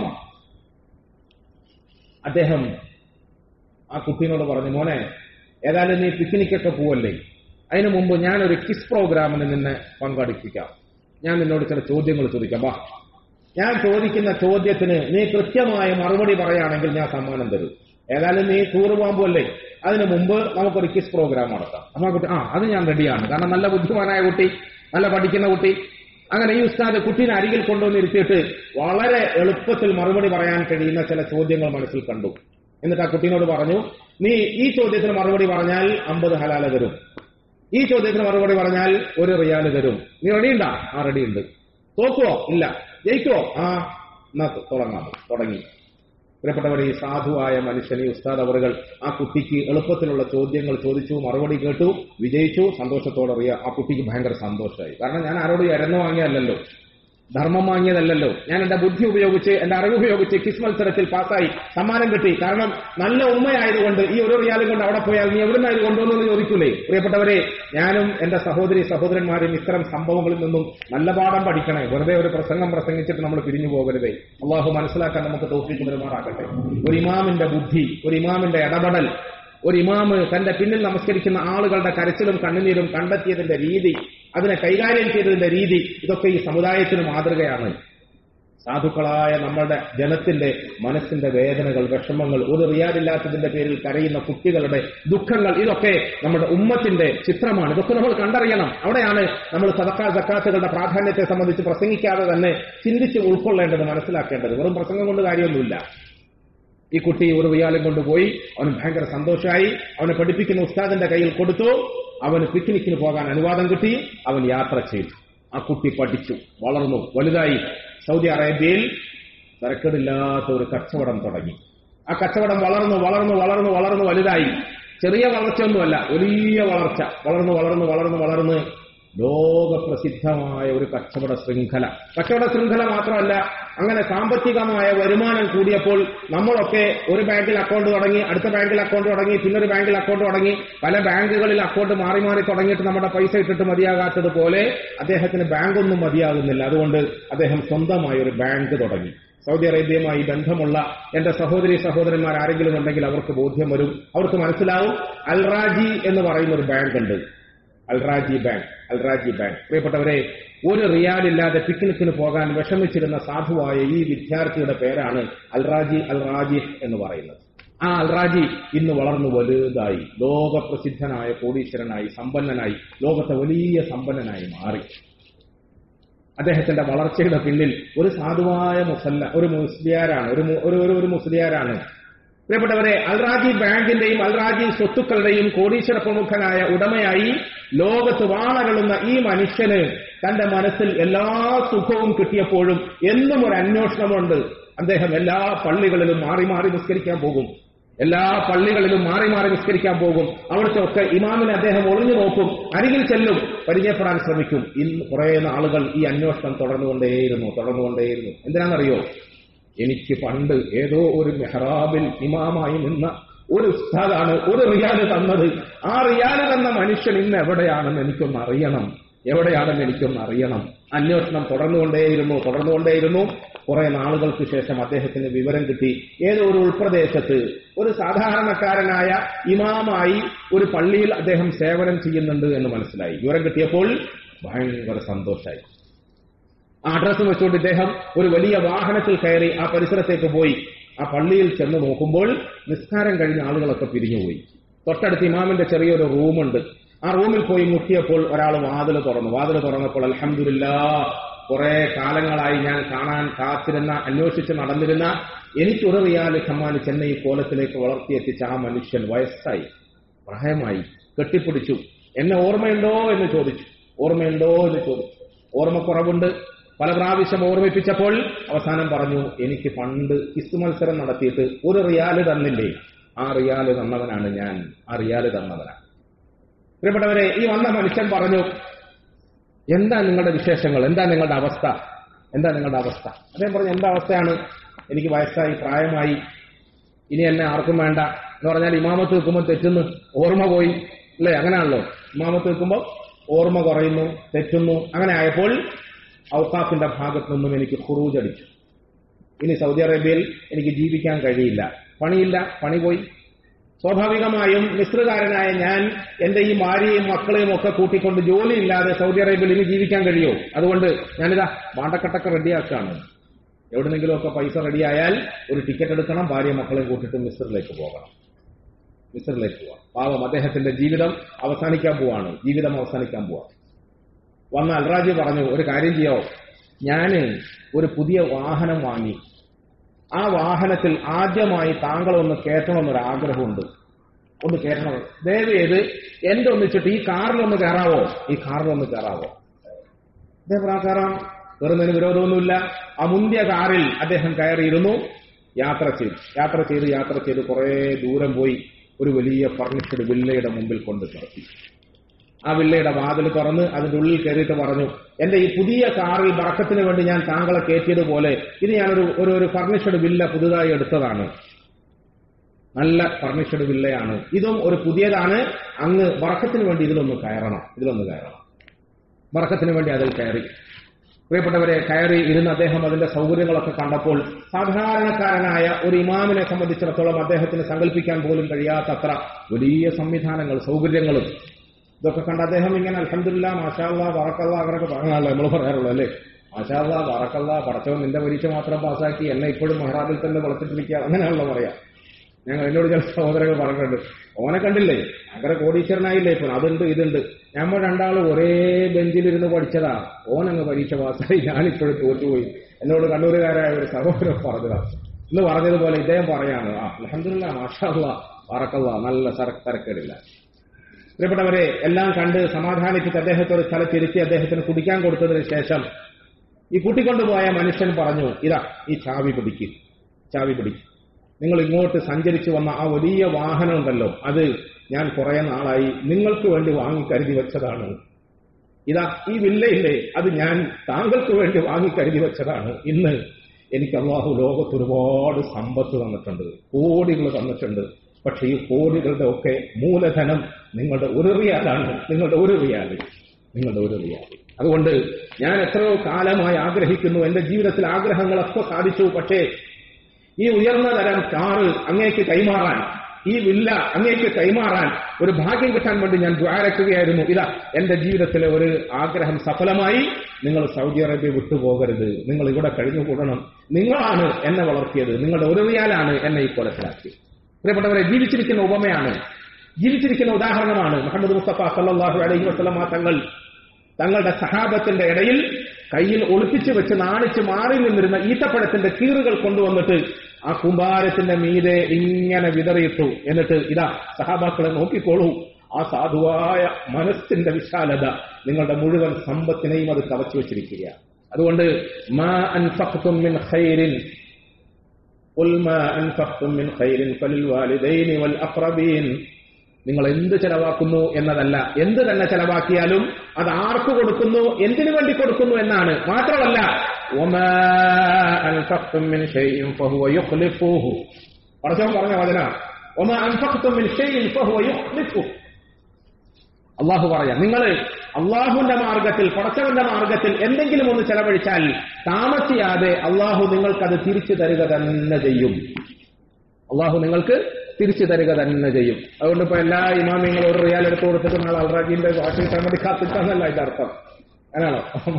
Speaker 1: അദ്ദേഹം ആ കുട്ടീനോട് പറഞ്ഞു മോനെ ഏതായാലും നീ പിക്നിക്കൊക്കെ പോവല്ലേ അതിനു മുമ്പ് ഞാനൊരു കിസ് പ്രോഗ്രാമിന് നിന്നെ പങ്കെടുപ്പിക്കാം ഞാൻ നിന്നോട് ചില ചോദ്യങ്ങൾ ചോദിക്കാം വാ ഞാൻ ചോദിക്കുന്ന ചോദ്യത്തിന് നീ കൃത്യമായ മറുപടി പറയുകയാണെങ്കിൽ ഞാൻ സമ്മാനം തരും ഏതായാലും നീ ടൂർ പോകാൻ പോലല്ലേ അതിനു മുമ്പ് നമുക്കൊരു കിസ് പ്രോഗ്രാം നടത്താം അപ്പൊ ആ കുട്ടി ആ അത് ഞാൻ റെഡിയാണ് കാരണം നല്ല ബുദ്ധിമാനായ കുട്ടി നല്ല പഠിക്കുന്ന കുട്ടി അങ്ങനെ ഈ ഉസ്താദ് കുട്ടീനെ അരികിൽ കൊണ്ടുവന്ന് ഇരുത്തിയിട്ട് വളരെ എളുപ്പത്തിൽ മറുപടി പറയാൻ കഴിയുന്ന ചില ചോദ്യങ്ങൾ മനസ്സിൽ കണ്ടു എന്നിട്ട് ആ കുട്ടീനോട് പറഞ്ഞു നീ ഈ ചോദ്യത്തിന് മറുപടി പറഞ്ഞാൽ അമ്പത് ഹലാല തരും ഈ ചോദ്യത്തിന് മറുപടി പറഞ്ഞാൽ ഒരു റിയാല് തരും നീ റെഡിയുണ്ടാ ആ റെഡിയുണ്ട് തോക്കുവോ ഇല്ല ജയിക്കുവോ ആ എന്നാ തുടങ്ങാം തുടങ്ങി പ്രിയപ്പെട്ടവരെ ഈ സാധുവായ മനുഷ്യൻ ഈ ഉസ്താദ് അവറുകൾ ആ കുട്ടിക്ക് എളുപ്പത്തിലുള്ള ചോദ്യങ്ങൾ ചോദിച്ചു മറുപടി കേട്ടു വിജയിച്ചു സന്തോഷത്തോടെ അറിയാം ആ കുട്ടിക്ക് ഭയങ്കര സന്തോഷമായി കാരണം ഞാൻ ആരോട് ഇരന്നു വാങ്ങിയല്ലോ ധർമ്മം വാങ്ങിയതല്ലല്ലോ ഞാൻ എന്റെ ബുദ്ധി ഉപയോഗിച്ച് എന്റെ അറിവ് ഉപയോഗിച്ച് കിസ് മത്സരത്തിൽ പാസ്സായി സമ്മാനം കിട്ടി കാരണം നല്ല ഉമ്മയായതുകൊണ്ട് ഈ ഒരു റിയാലും കൊണ്ട് അവിടെ പോയാൽ നീ എവിടുന്നായി കൊണ്ടുവന്നു ചോദിക്കൂലേ പ്രിയപ്പെട്ടവരെ ഞാനും എന്റെ സഹോദരി സഹോദരന്മാരും ഇത്തരം സംഭവങ്ങളിൽ നിന്നും നല്ല പാഠം പഠിക്കണേ വെറുതെ ഒരു പ്രസംഗം പ്രസംഗിച്ചിട്ട് നമ്മൾ പിരിഞ്ഞു പോകരുതേ അള്ളാഹു മനസ്സിലാക്കാൻ നമുക്ക് തോഫിക്ക് പെരുമാറാകട്ടെ ഒരു ഇമാമിന്റെ ബുദ്ധി ഒരു ഇമാമിന്റെ ഇടപെടൽ ഒരു ഇമാമ് തന്റെ പിന്നിൽ നമസ്കരിക്കുന്ന ആളുകളുടെ കരച്ചിലും കണ്ണുനീരും കണ്ടെത്തിയതിന്റെ രീതി അതിനെ കൈകാര്യം ചെയ്തതിന്റെ രീതി ഇതൊക്കെ ഈ സമുദായത്തിന് മാതൃകയാണ് സാധുക്കളായ നമ്മളുടെ ജനത്തിന്റെ മനസ്സിന്റെ വേദനകൾ വിഷമങ്ങൾ ഒരു റിയാദില്ലാത്തതിന്റെ പേരിൽ കരയുന്ന കുട്ടികളുടെ ദുഃഖങ്ങൾ ഇതൊക്കെ നമ്മുടെ ഉമ്മത്തിന്റെ ചിത്രമാണ് ഇതൊക്കെ നമ്മൾ കണ്ടറിയണം അവിടെയാണ് നമ്മൾ സദക്കാ സക്കാത്തുകളുടെ പ്രാധാന്യത്തെ സംബന്ധിച്ച് പ്രസംഗിക്കാതെ തന്നെ ചിന്തിച്ച് ഉൾക്കൊള്ളേണ്ടത് മനസ്സിലാക്കേണ്ടത് വെറും പ്രസംഗം കൊണ്ട് കാര്യമൊന്നുമില്ല ഈ കുട്ടി ഒരു റിയാലും കൊണ്ടുപോയി അവന് ഭയങ്കര സന്തോഷമായി അവനെ പഠിപ്പിക്കുന്ന ഉസ്താദിന്റെ കയ്യിൽ കൊടുത്തു അവന് പിക്നിക്കിന് പോകാൻ അനുവാദം കിട്ടി അവൻ യാത്ര ചെയ്തു ആ കുട്ടി പഠിച്ചു വളർന്നു വലുതായി സൗദി അറേബ്യയിൽ തരക്കേടില്ലാത്ത ഒരു കച്ചവടം തുടങ്ങി ആ കച്ചവടം വളർന്നു വളർന്നു വളർന്നു വളർന്നു വലുതായി ചെറിയ വളർച്ചയൊന്നുമല്ല വലിയ വളർച്ച വളർന്നു വളർന്നു വളർന്നു വളർന്ന് ലോകപ്രസിദ്ധമായ ഒരു കച്ചവട ശൃംഖല കച്ചവട ശൃംഖല മാത്രമല്ല അങ്ങനെ സാമ്പത്തികമായ വരുമാനം കൂടിയപ്പോൾ നമ്മളൊക്കെ ഒരു ബാങ്കിൽ അക്കൗണ്ട് തുടങ്ങി അടുത്ത ബാങ്കിൽ അക്കൗണ്ട് തുടങ്ങി പിന്നൊരു ബാങ്കിൽ അക്കൗണ്ട് തുടങ്ങി പല ബാങ്കുകളിൽ അക്കൗണ്ട് മാറി മാറി തുടങ്ങിയിട്ട് നമ്മുടെ പൈസ ഇട്ടിട്ട് മതിയാകാത്തതുപോലെ അദ്ദേഹത്തിന് ബാങ്കൊന്നും മതിയാകുന്നില്ല അതുകൊണ്ട് അദ്ദേഹം സ്വന്തമായി ഒരു ബാങ്ക് തുടങ്ങി സൗദി അറേബ്യയുമായി ബന്ധമുള്ള എന്റെ സഹോദരി സഹോദരന്മാർ ആരെങ്കിലും ഉണ്ടെങ്കിൽ അവർക്ക് ബോധ്യം വരും അവർക്ക് മനസ്സിലാവും അൽറാജി എന്ന് പറയുന്ന ഒരു ബാങ്ക് ഉണ്ട് അൽറാജി ബാങ്ക് അൽറാജി ബാങ്ക് പ്രിയപ്പെട്ടവരെ ഒരു റിയാലില്ലാതെ പിക്നിക്കിന് പോകാൻ വിഷമിച്ചിരുന്ന സാധുവായ ഈ വിദ്യാർത്ഥിയുടെ പേരാണ് അൽറാജി അൽറാജി എന്ന് പറയുന്നത് ആ അൽറാജി ഇന്ന് വളർന്നു വലുതായി ലോകപ്രസിദ്ധനായ കോടീശ്വരനായി സമ്പന്നനായി ലോകത്തെ വലിയ സമ്പന്നനായി മാറി അദ്ദേഹത്തിന്റെ വളർച്ചയുടെ പിന്നിൽ ഒരു സാധുവായ മുസല്ല ഒരു മുസ്ലിയാരാണ് ഒരു മു- ഒരു ഒരു- ഒരു മുസ്ലിയാരാണ് പ്രിയപ്പെട്ടവരെ അൽറാജി ബാങ്കിന്റെയും അൽറാജി സ്വത്തുക്കളുടെയും കോടീശ്വര പ്രമുഖനായ ഉടമയായി ലോകത്ത് വാണകളുന്ന ഈ മനുഷ്യന് തന്റെ മനസ്സിൽ എല്ലാ സുഖവും കിട്ടിയപ്പോഴും എന്നും ഒരു അന്വേഷണമുണ്ട് അദ്ദേഹം എല്ലാ പള്ളികളിലും മാറി മാറി നിസ്കരിക്കാൻ പോകും എല്ലാ പള്ളികളിലും മാറി മാറി നിസ്കരിക്കാൻ പോകും അവിടുത്തെ ഒക്കെ ഇമാമിനെ അദ്ദേഹം ഒളിഞ്ഞു നോക്കും അരികിൽ ചെല്ലും പരിചയപ്പെടാൻ ശ്രമിക്കും ഇന്ന് കുറെ നാളുകൾ ഈ അന്വേഷണം തുടർന്നുകൊണ്ടേയിരുന്നു തുടർന്നുകൊണ്ടേയിരുന്നു എന്തിനാണെന്നറിയോ എനിക്ക് പണ്ട് ഏതോ ഒരു മെഹ്റാബിൽ ഇമാമായി നിന്ന ഒരു ഉസ്താദാണ് ഒരു റിയാല് തന്നത് ആ റിയാല് തന്ന മനുഷ്യൻ ഇന്ന് എവിടെയാണെന്ന് എനിക്കൊന്ന് അറിയണം എവിടെയാണെന്ന് എനിക്കൊന്ന് അറിയണം അന്വേഷണം തുടർന്നുകൊണ്ടേയിരുന്നു തുടർന്നുകൊണ്ടേയിരുന്നു കുറെ നാളുകൾക്ക് ശേഷം അദ്ദേഹത്തിന് വിവരം കിട്ടി ഏതോ ഒരു ഉൾപ്രദേശത്ത് ഒരു സാധാരണക്കാരനായ ഇമാമായി ഒരു പള്ളിയിൽ അദ്ദേഹം സേവനം ചെയ്യുന്നുണ്ട് എന്ന് മനസ്സിലായി വിവരം കിട്ടിയപ്പോൾ ഭയങ്കര സന്തോഷമായി ആ അഡ്രസ് വെച്ചുകൊണ്ട് ഇദ്ദേഹം ഒരു വലിയ വാഹനത്തിൽ കയറി ആ പരിസരത്തേക്ക് പോയി ആ പള്ളിയിൽ ചെന്ന് നോക്കുമ്പോൾ നിസ്കാരം കഴിഞ്ഞ ആളുകളൊക്കെ പിരിഞ്ഞുപോയി തൊട്ടടുത്ത് ഇമാമിന്റെ ചെറിയൊരു റൂമുണ്ട് ആ റൂമിൽ പോയി മുട്ടിയപ്പോൾ ഒരാൾ വാതിൽ തുറന്നു വാതിൽ തുറന്നപ്പോൾ അലഹമില്ല കുറെ കാലങ്ങളായി ഞാൻ കാണാൻ കാത്തിരുന്ന അന്വേഷിച്ച് നടന്നിരുന്ന എനിക്കൊരു റിയാല് സമ്മാനിച്ച് എന്നെ ഈ കോലത്തിലേക്ക് വളർത്തിയെത്തിച്ച ആ മനുഷ്യൻ വയസ്സായി പ്രായമായി കെട്ടിപ്പിടിച്ചു എന്നെ ഓർമ്മയുണ്ടോ എന്ന് ചോദിച്ചു ഓർമ്മയുണ്ടോ എന്ന് ചോദിച്ചു ഓർമ്മക്കുറവുണ്ട് പല പ്രാവശ്യം ഓർമ്മിപ്പിച്ചപ്പോൾ അവസാനം പറഞ്ഞു എനിക്ക് പണ്ട് കിസ് മത്സരം നടത്തിയിട്ട് ഒരു റിയാല് തന്നില്ലേ ആ റിയാല് തന്നവനാണ് ഞാൻ ആ റിയാല് തന്നവനാണ് പ്രിയപ്പെട്ടവരെ ഈ വന്ന മനുഷ്യൻ പറഞ്ഞു എന്താ നിങ്ങളുടെ വിശേഷങ്ങൾ എന്താ നിങ്ങളുടെ അവസ്ഥ എന്താ നിങ്ങളുടെ അവസ്ഥ അദ്ദേഹം പറഞ്ഞു എന്താ അവസ്ഥയാണ് എനിക്ക് വയസ്സായി പ്രായമായി ഇനി എന്നെ ആർക്കും വേണ്ട എന്ന് പറഞ്ഞാൽ ഇമാമത്ത് വെക്കുമ്പോൾ തെറ്റുന്നു ഓർമ്മ പോയി അല്ലേ അങ്ങനെയാണല്ലോ ഇമാമത്ത് നിൽക്കുമ്പോൾ ഓർമ്മ കുറയുന്നു തെറ്റുന്നു അങ്ങനെ ആയപ്പോൾ ഔക്കാഫിന്റെ ഭാഗത്തു നിന്നും എനിക്ക് ഖുറൂജ് അടിച്ചു ഇനി സൗദി അറേബ്യയിൽ എനിക്ക് ജീവിക്കാൻ കഴിയില്ല പണിയില്ല പണി പോയി സ്വാഭാവികമായും മിശ്രകാരനായ ഞാൻ എന്റെ ഈ ഭാര്യയും മക്കളെയും ഒക്കെ കൂട്ടിക്കൊണ്ട് ജോലിയില്ലാതെ സൗദി അറേബ്യയിൽ ഇനി ജീവിക്കാൻ കഴിയോ അതുകൊണ്ട് ഞാനിതാ വാണ്ടക്കട്ടൊക്കെ റെഡിയാക്കാണ് എവിടെന്നെങ്കിലും ഒക്കെ പൈസ റെഡിയായാൽ ഒരു ടിക്കറ്റ് എടുക്കണം ഭാര്യ മക്കളെയും കൂട്ടിട്ട് മിശ്രിലേക്ക് പോകണം മിശ്രിലേക്ക് പോവാം പാവം അദ്ദേഹത്തിന്റെ ജീവിതം അവസാനിക്കാൻ പോവാണ് ജീവിതം അവസാനിക്കാൻ പോവാണ് വന്ന അൽറാജി പറഞ്ഞു ഒരു കാര്യം ചെയ്യോ ഞാന് ഒരു പുതിയ വാഹനം വാങ്ങി ആ വാഹനത്തിൽ ആദ്യമായി താങ്കളൊന്ന് കയറ്റണമെന്നൊരു ആഗ്രഹമുണ്ട് ഒന്ന് കയറ്റണം ദയവ് ചെയ്ത് എന്റെ ഒന്നിച്ചിട്ട് ഈ കാറിലൊന്ന് കയറാവോ ഈ കാറിലൊന്ന് കയറാവോ അദ്ദേഹം ആ കയറാം കയറുന്നതിന് വിരോധമൊന്നുമില്ല ആ മുന്തിയ കാറിൽ അദ്ദേഹം കയറിയിരുന്നു യാത്ര ചെയ്തു യാത്ര ചെയ്ത് യാത്ര ചെയ്ത് കുറെ ദൂരം പോയി ഒരു വലിയ ഫർണിഷ്ഡ് വില്ലയുടെ മുമ്പിൽ കൊണ്ട് നിർത്തി ആ വില്ലയുടെ വാതിൽ തുറന്ന് അതിന്റെ ഉള്ളിൽ കയറിയിട്ട് പറഞ്ഞു എന്റെ ഈ പുതിയ കാറിൽ ബറക്കത്തിന് വേണ്ടി ഞാൻ താങ്കളെ കയറ്റിയതുപോലെ ഇത് ഞാനൊരു ഒരു ഒരു ഫർണിഷ്ഡ് വില്ല പുതുതായി എടുത്തതാണ് നല്ല ഫർണിഷ്ഡ് വില്ലയാണ് ഇതും ഒരു പുതിയതാണ് അങ്ങ് ബറക്കത്തിന് വേണ്ടി ഇതിലൊന്ന് കയറണം ഇതിലൊന്ന് കയറണം ബറക്കത്തിന് വേണ്ടി അതിൽ കയറി പ്രിയപ്പെട്ടവരെ കയറി ഇരുന്ന് അദ്ദേഹം അതിന്റെ സൗകര്യങ്ങളൊക്കെ കണ്ടപ്പോൾ സാധാരണക്കാരനായ ഒരു ഇമാമിനെ സംബന്ധിച്ചിടത്തോളം അദ്ദേഹത്തിന് സങ്കല്പിക്കാൻ പോലും കഴിയാത്തത്ര വലിയ സംവിധാനങ്ങൾ സൗകര്യങ്ങളും ഇതൊക്കെ കണ്ട് അദ്ദേഹം ഇങ്ങനെ അലഹമില്ല മാഷാല്ല വറക്കല്ല അങ്ങനെയൊക്കെ പറയാനല്ലോ നമ്മൾ പറയാറുള്ളൂ അല്ലേ മാഷാല്ല വറക്കല്ല പടച്ചവൻ നിന്റെ പരീക്ഷ മാത്രം പാസ്സാക്കി എന്നെ ഇപ്പോഴും മെഹ്റാബിൽ തന്നെ വളർത്തിട്ടിരിക്കുക അങ്ങനെയാണല്ലോ പറയാ ഞങ്ങൾ എന്നോട് ചില സഹോദരങ്ങൾ പറഞ്ഞിട്ടുണ്ട് ഓനെ കണ്ടില്ലേ അങ്ങനെ കോടീശ്വരനായില്ലേ ഇപ്പൊ അതുണ്ട് ഇതുണ്ട് നമ്മൾ രണ്ടാളും ഒരേ ബെഞ്ചിലിരുന്ന് പഠിച്ചതാ ഓനങ്ങ് പരീക്ഷ പാസ്സായി ഞാനിപ്പോഴും തോറ്റുപോയി എന്നോട് കണ്ണൂരുകാരായ ഒരു സഹോദരൻ പറഞ്ഞതാ ഇന്ന് പറഞ്ഞതുപോലെ ഇദ്ദേഹം പറയാണ് ആ അലഹമില്ല മാഷാല്ല വറക്കല്ല നല്ല സര തരക്കേടില്ല പ്രിയപ്പെട്ടവരെ എല്ലാം കണ്ട് സമാധാനിപ്പിച്ച് അദ്ദേഹത്തെ ഒരു സ്ഥലത്തിരുത്തി അദ്ദേഹത്തിന് കുടിക്കാൻ കൊടുത്തതിന് ശേഷം ഈ കൂട്ടിക്കൊണ്ടുപോയ മനുഷ്യൻ പറഞ്ഞു ഇതാ ഈ ചാവി പിടിക്ക് ചാവി പിടിക്ക് നിങ്ങൾ ഇങ്ങോട്ട് സഞ്ചരിച്ചു വന്ന ആ വലിയ വാഹനം ഉണ്ടല്ലോ അത് ഞാൻ കുറെ നാളായി നിങ്ങൾക്ക് വേണ്ടി വാങ്ങി കരുതി വെച്ചതാണ് ഇതാ ഈ വില്ലയില്ലേ അത് ഞാൻ താങ്കൾക്ക് വേണ്ടി വാങ്ങി കരുതി വെച്ചതാണ് ഇന്ന് എനിക്ക് അള്ളാഹു ലോകത്ത് ഒരുപാട് സമ്പത്ത് തന്നിട്ടുണ്ട് കോടികൾ തന്നിട്ടുണ്ട് പക്ഷെ ഈ കോടികളുടെ ഒക്കെ മൂലധനം നിങ്ങളുടെ ഒരു റിയാലാണ് നിങ്ങളുടെ ഒരു റിയാല് നിങ്ങളുടെ ഒരു റിയാല് അതുകൊണ്ട് ഞാൻ എത്രയോ കാലമായി ആഗ്രഹിക്കുന്നു എന്റെ ജീവിതത്തിൽ ആഗ്രഹങ്ങളൊക്കെ സാധിച്ചു പക്ഷേ ഈ ഉയർന്ന തരം കാറ് അങ്ങേക്ക് കൈമാറാൻ ഈ വില്ല അങ്ങേക്ക് കൈമാറാൻ ഒരു ഭാഗ്യം കിട്ടാൻ വേണ്ടി ഞാൻ ദ്വാരക്കുകയായിരുന്നു ഇതാ എന്റെ ജീവിതത്തിലെ ഒരു ആഗ്രഹം സഫലമായി നിങ്ങൾ സൗദി അറേബ്യ വിട്ടുപോകരുത് നിങ്ങൾ ഇവിടെ കഴിഞ്ഞുകൂടണം നിങ്ങളാണ് എന്നെ വളർത്തിയത് നിങ്ങളുടെ ഒരു റിയാലാണ് എന്നെ ഈ കൊലത്തിലാക്കിയത് പ്രിയപ്പെട്ടവരെ ജീവിച്ചിരിക്കുന്ന ഉപമയാണ് ജീവിച്ചിരിക്കുന്ന ഉദാഹരണമാണ് മുഹമ്മദ് മുസ്തഫ സല്ലാഹു അലൈഹി വസ്ലമ തങ്ങൾ തങ്ങളുടെ സഹാബത്തിന്റെ ഇടയിൽ കയ്യിൽ ഒളിപ്പിച്ചു വെച്ച് നാണിച്ച് മാറി നിന്നിരുന്ന ഈത്തപ്പഴത്തിന്റെ കീറുകൾ കൊണ്ടുവന്നിട്ട് ആ കുമ്പാരത്തിന്റെ മീതെ ഇങ്ങനെ വിതറിയിട്ടു എന്നിട്ട് ഇതാ സഹാബാക്കളെ നോക്കിക്കോളൂ ആ സാധുവായ മനസ്സിന്റെ വിശാലത നിങ്ങളുടെ മുഴുവൻ സമ്പത്തിനെയും അത് കവച്ചു വെച്ചിരിക്കുക അതുകൊണ്ട് മാ അൻഫഖ്തും മിൻ ഖൈരിൻ قل ما أنفقتم من خير فللوالدين والأقربين നിങ്ങൾ എന്ത് ചെലവാക്കുന്നു എന്നതല്ല എന്ത് തന്നെ ചെലവാക്കിയാലും അത് ആർക്ക് കൊടുക്കുന്നു എന്തിനു വേണ്ടി കൊടുക്കുന്നു എന്നാണ് മാത്രമല്ല പറച്ചവൻ പറഞ്ഞ വചന ഒമ അൻഫക്തുമിൻ അള്ളാഹു പറയാം നിങ്ങൾ അള്ളാഹുവിന്റെ മാർഗത്തിൽ പടച്ചവന്റെ മാർഗത്തിൽ എന്തെങ്കിലും ഒന്ന് ചെലവഴിച്ചാൽ താമസിയാതെ അള്ളാഹു നിങ്ങൾക്കത് തിരിച്ചു തരിക തന്നെ ചെയ്യും അള്ളാഹു നിങ്ങൾക്ക് തിരിച്ചു തരിക തന്നെ ചെയ്യും അതുകൊണ്ട് ഇപ്പൊ എല്ലാ ഇമാമിങ്ങളും ഒരു റിയാൽ എടുത്തു കൊടുത്തിട്ട് നാളെ അൽറാജിന്റെ വാഷ് കിട്ടാൻ വേണ്ടി കാത്തിട്ടാന്നല്ല ഇതിന്റെ അർത്ഥം അങ്ങനെയാണോ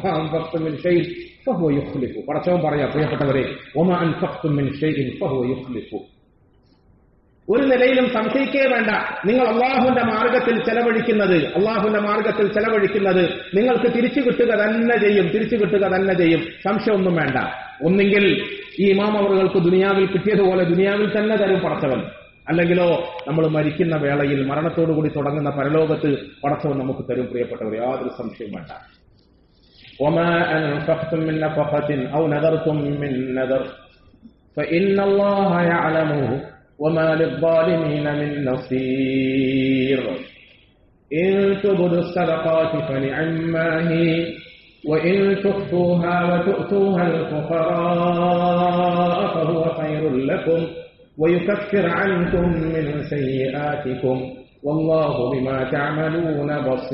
Speaker 1: പടച്ചവൻ പറയാ പ്രിയപ്പെട്ടവരെ ഒമ അൻഫക്തുമിൻ ഷെയ്ൻ യുഖ്ലിഫു ഒരു നിലയിലും സംശയിക്കേ വേണ്ട നിങ്ങൾ അള്ളാഹുവിന്റെ മാർഗത്തിൽ ചെലവഴിക്കുന്നത് അള്ളാഹുവിന്റെ മാർഗത്തിൽ ചെലവഴിക്കുന്നത് നിങ്ങൾക്ക് തിരിച്ചു കിട്ടുക തന്നെ ചെയ്യും തിരിച്ചു കിട്ടുക തന്നെ ചെയ്യും സംശയമൊന്നും വേണ്ട ഒന്നെങ്കിൽ ഈ ഇമാം അവറുകൾക്ക് ദുനിയാവിൽ കിട്ടിയതുപോലെ ദുനിയാവിൽ തന്നെ തരും പടച്ചവൻ അല്ലെങ്കിലോ നമ്മൾ മരിക്കുന്ന വേളയിൽ മരണത്തോടുകൂടി തുടങ്ങുന്ന പരലോകത്ത് പടച്ചവൻ നമുക്ക് തരും പ്രിയപ്പെട്ടവർ യാതൊരു സംശയവും വേണ്ട وما أنفقتم من نفقة أو نذرتم من نذر فإن الله يعلمه وما للظالمين من نصير إن تبدوا الصدقات فنعما هي وإن تخفوها وتؤتوها الفقراء فهو خير لكم ويكفر عنكم من سيئاتكم വല്ലാഹു ബിമാ തഅമലൂന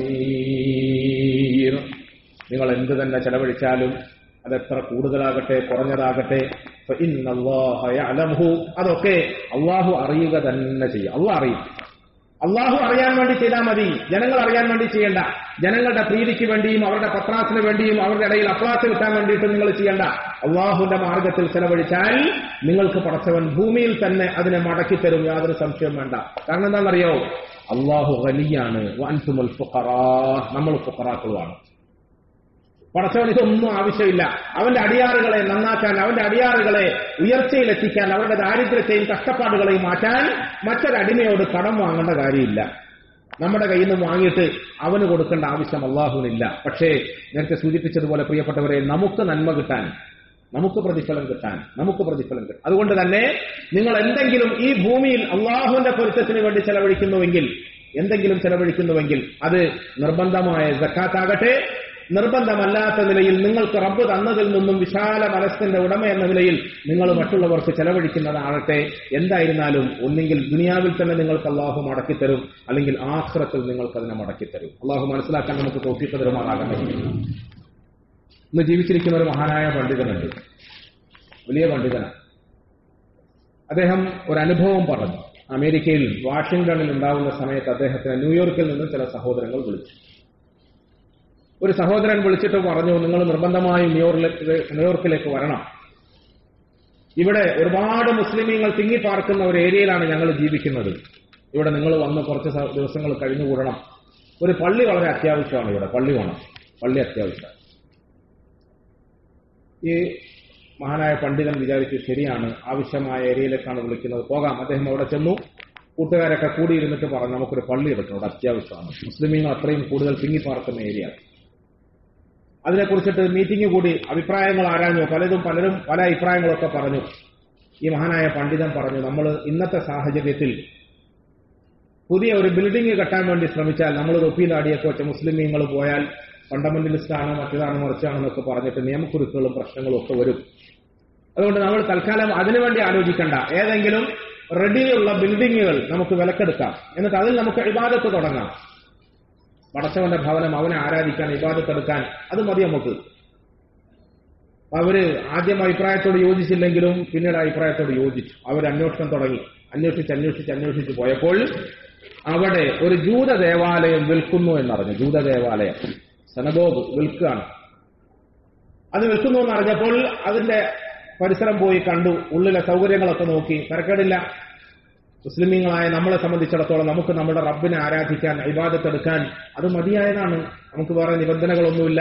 Speaker 1: ബസീർ നിങ്ങൾ എന്ത് തന്നെ ചെലവഴിച്ചാലും അതെത്ര കൂടുതലാകട്ടെ കുറഞ്ഞതാകട്ടെ ഫഇന്ന അല്ലാഹ യഅലമുഹു അതൊക്കെ അള്ളാഹു അറിയുക തന്നെ ചെയ്യും അള്ളാഹ് അറിയും അള്ളാഹു അറിയാൻ വേണ്ടി ചെയ്താൽ മതി ജനങ്ങൾ അറിയാൻ വേണ്ടി ചെയ്യണ്ട ജനങ്ങളുടെ പ്രീതിക്ക് വേണ്ടിയും അവരുടെ പത്രാസിന് വേണ്ടിയും അവരുടെ ഇടയിൽ അപ്ലാസ് കിട്ടാൻ വേണ്ടിയിട്ട് നിങ്ങൾ ചെയ്യണ്ട അള്ളാഹുവിന്റെ മാർഗത്തിൽ ചെലവഴിച്ചാൽ നിങ്ങൾക്ക് പടച്ചവൻ ഭൂമിയിൽ തന്നെ അതിനെ മടക്കിത്തരും യാതൊരു സംശയവും വേണ്ട കാരണം എന്താണെന്നറിയോ അള്ളാഹു വലിയാണ് വൻസുമുൽ ഫുഖറാ നമ്മൾ ഫുഖറാക്കളുമാണ് പടച്ചവൻ ഇതൊന്നും ആവശ്യമില്ല അവന്റെ അടിയാറുകളെ നന്നാക്കാൻ അവന്റെ അടിയാറുകളെ ഉയർച്ചയിലെത്തിക്കാൻ അവരുടെ ദാരിദ്ര്യത്തെയും കഷ്ടപ്പാടുകളെയും മാറ്റാൻ മറ്റൊരടിമയോട് കടം വാങ്ങേണ്ട കാര്യമില്ല നമ്മുടെ കയ്യിൽ നിന്ന് വാങ്ങിയിട്ട് അവന് കൊടുക്കേണ്ട ആവശ്യം അള്ളാഹുവിനില്ല പക്ഷേ നേരത്തെ സൂചിപ്പിച്ചതുപോലെ പ്രിയപ്പെട്ടവരെ നമുക്ക് നന്മ കിട്ടാൻ നമുക്ക് പ്രതിഫലം കിട്ടാൻ നമുക്ക് പ്രതിഫലം കിട്ടാൻ അതുകൊണ്ട് തന്നെ നിങ്ങൾ എന്തെങ്കിലും ഈ ഭൂമിയിൽ അള്ളാഹുവിന്റെ പൊരുത്തത്തിന് വേണ്ടി ചെലവഴിക്കുന്നുവെങ്കിൽ എന്തെങ്കിലും ചെലവഴിക്കുന്നുവെങ്കിൽ അത് നിർബന്ധമായ ജക്കാത്താകട്ടെ നിർബന്ധമല്ലാത്ത നിലയിൽ നിങ്ങൾക്ക് റബ്ബ് തന്നതിൽ നിന്നും വിശാല മനസ്സിന്റെ ഉടമ എന്ന നിലയിൽ നിങ്ങൾ മറ്റുള്ളവർക്ക് ചെലവഴിക്കുന്നതാകട്ടെ എന്തായിരുന്നാലും ഒന്നെങ്കിൽ ദുനിയാവിൽ തന്നെ നിങ്ങൾക്ക് അള്ളാഹു മടക്കിത്തരും അല്ലെങ്കിൽ ആശ്രത്തിൽ നിങ്ങൾക്ക് അതിനെ മടക്കിത്തരും അള്ളാഹു മനസ്സിലാക്കാൻ നമുക്ക് തോക്കിട്ട് തരുമാറാകട്ടെ ഇന്ന് ജീവിച്ചിരിക്കുന്ന ഒരു മഹാനായ പണ്ഡിതനുണ്ട് വലിയ പണ്ഡിതനാണ് അദ്ദേഹം ഒരു അനുഭവം പറഞ്ഞു അമേരിക്കയിൽ വാഷിംഗ്ടണിൽ ഉണ്ടാവുന്ന സമയത്ത് അദ്ദേഹത്തിന് ന്യൂയോർക്കിൽ നിന്ന് ചില സഹോദരങ്ങൾ വിളിച്ചു ഒരു സഹോദരൻ വിളിച്ചിട്ട് പറഞ്ഞു നിങ്ങൾ നിർബന്ധമായും ന്യൂയോർക്കിലേക്ക് ന്യൂയോർക്കിലേക്ക് വരണം ഇവിടെ ഒരുപാട് മുസ്ലിമീങ്ങൾ തിങ്ങിപ്പാർക്കുന്ന ഒരു ഏരിയയിലാണ് ഞങ്ങൾ ജീവിക്കുന്നത് ഇവിടെ നിങ്ങൾ വന്ന് കുറച്ച് സ- ദിവസങ്ങൾ കഴിഞ്ഞുകൂടണം ഒരു പള്ളി വളരെ അത്യാവശ്യമാണ് ഇവിടെ പള്ളി വേണം പള്ളി അത്യാവശ്യമാണ് ഈ മഹാനായ പണ്ഡിതൻ വിചാരിച്ചു ശരിയാണ് ആവശ്യമായ ഏരിയയിലേക്കാണ് വിളിക്കുന്നത് പോകാം അദ്ദേഹം അവിടെ ചെന്നു കൂട്ടുകാരൊക്കെ കൂടിയിരുന്നിട്ട് പറഞ്ഞു നമുക്കൊരു പള്ളി എടുക്കണം അവിടെ അത്യാവശ്യമാണ് മുസ്ലിമീങ്ങൾ അത്രയും കൂടുതൽ തിങ്ങിപ്പാർക്കുന്ന ഏരിയ അതിനെക്കുറിച്ചിട്ട് മീറ്റിംഗ് കൂടി അഭിപ്രായങ്ങൾ ആരാഞ്ഞു പലതും പലരും പല അഭിപ്രായങ്ങളൊക്കെ പറഞ്ഞു ഈ മഹാനായ പണ്ഡിതൻ പറഞ്ഞു നമ്മൾ ഇന്നത്തെ സാഹചര്യത്തിൽ പുതിയ ഒരു ബിൽഡിംഗ് കെട്ടാൻ വേണ്ടി ശ്രമിച്ചാൽ നമ്മൾ തൊപ്പിയിലാടിയൊക്കെ വെച്ച മുസ്ലിമീങ്ങൾ പോയാൽ ഫണ്ടമെന്റലിസ്റ്റ് ആണ് മറ്റേതാണ് മറിച്ചാണെന്നൊക്കെ പറഞ്ഞിട്ട് നിയമക്കുരുക്കുകളും പ്രശ്നങ്ങളും ഒക്കെ വരും അതുകൊണ്ട് നമ്മൾ തൽക്കാലം അതിനുവേണ്ടി ആലോചിക്കണ്ട ഏതെങ്കിലും റെഡിയുള്ള ബിൽഡിങ്ങുകൾ നമുക്ക് വിലക്കെടുക്കാം എന്നിട്ട് അതിൽ നമുക്ക് ഇബാദത്ത് തുടങ്ങാം പടച്ചവന്റെ ഭവനം അവനെ ആരാധിക്കാൻ ഇബാദത്തെടുക്കാൻ അത് മതി നമുക്ക് അവര് ആദ്യം അഭിപ്രായത്തോട് യോജിച്ചില്ലെങ്കിലും പിന്നീട് അഭിപ്രായത്തോട് യോജിച്ചു അവർ അന്വേഷണം തുടങ്ങി അന്വേഷിച്ച് അന്വേഷിച്ച് അന്വേഷിച്ച് പോയപ്പോൾ അവിടെ ഒരു ജൂത ദേവാലയം വിൽക്കുന്നു എന്നറിഞ്ഞു ജൂത ദേവാലയം സനഗോഗ് വിൽക്കുകയാണ് അത് വിൽക്കുന്നു എന്നറിഞ്ഞപ്പോൾ അതിന്റെ പരിസരം പോയി കണ്ടു ഉള്ളിലെ സൗകര്യങ്ങളൊക്കെ നോക്കി തിരക്കേടില്ല മുസ്ലിമീങ്ങളായ നമ്മളെ സംബന്ധിച്ചിടത്തോളം നമുക്ക് നമ്മുടെ റബ്ബിനെ ആരാധിക്കാൻ ഇബാദത്തെടുക്കാൻ അത് മതിയായതാണ് നമുക്ക് വേറെ നിബന്ധനകളൊന്നുമില്ല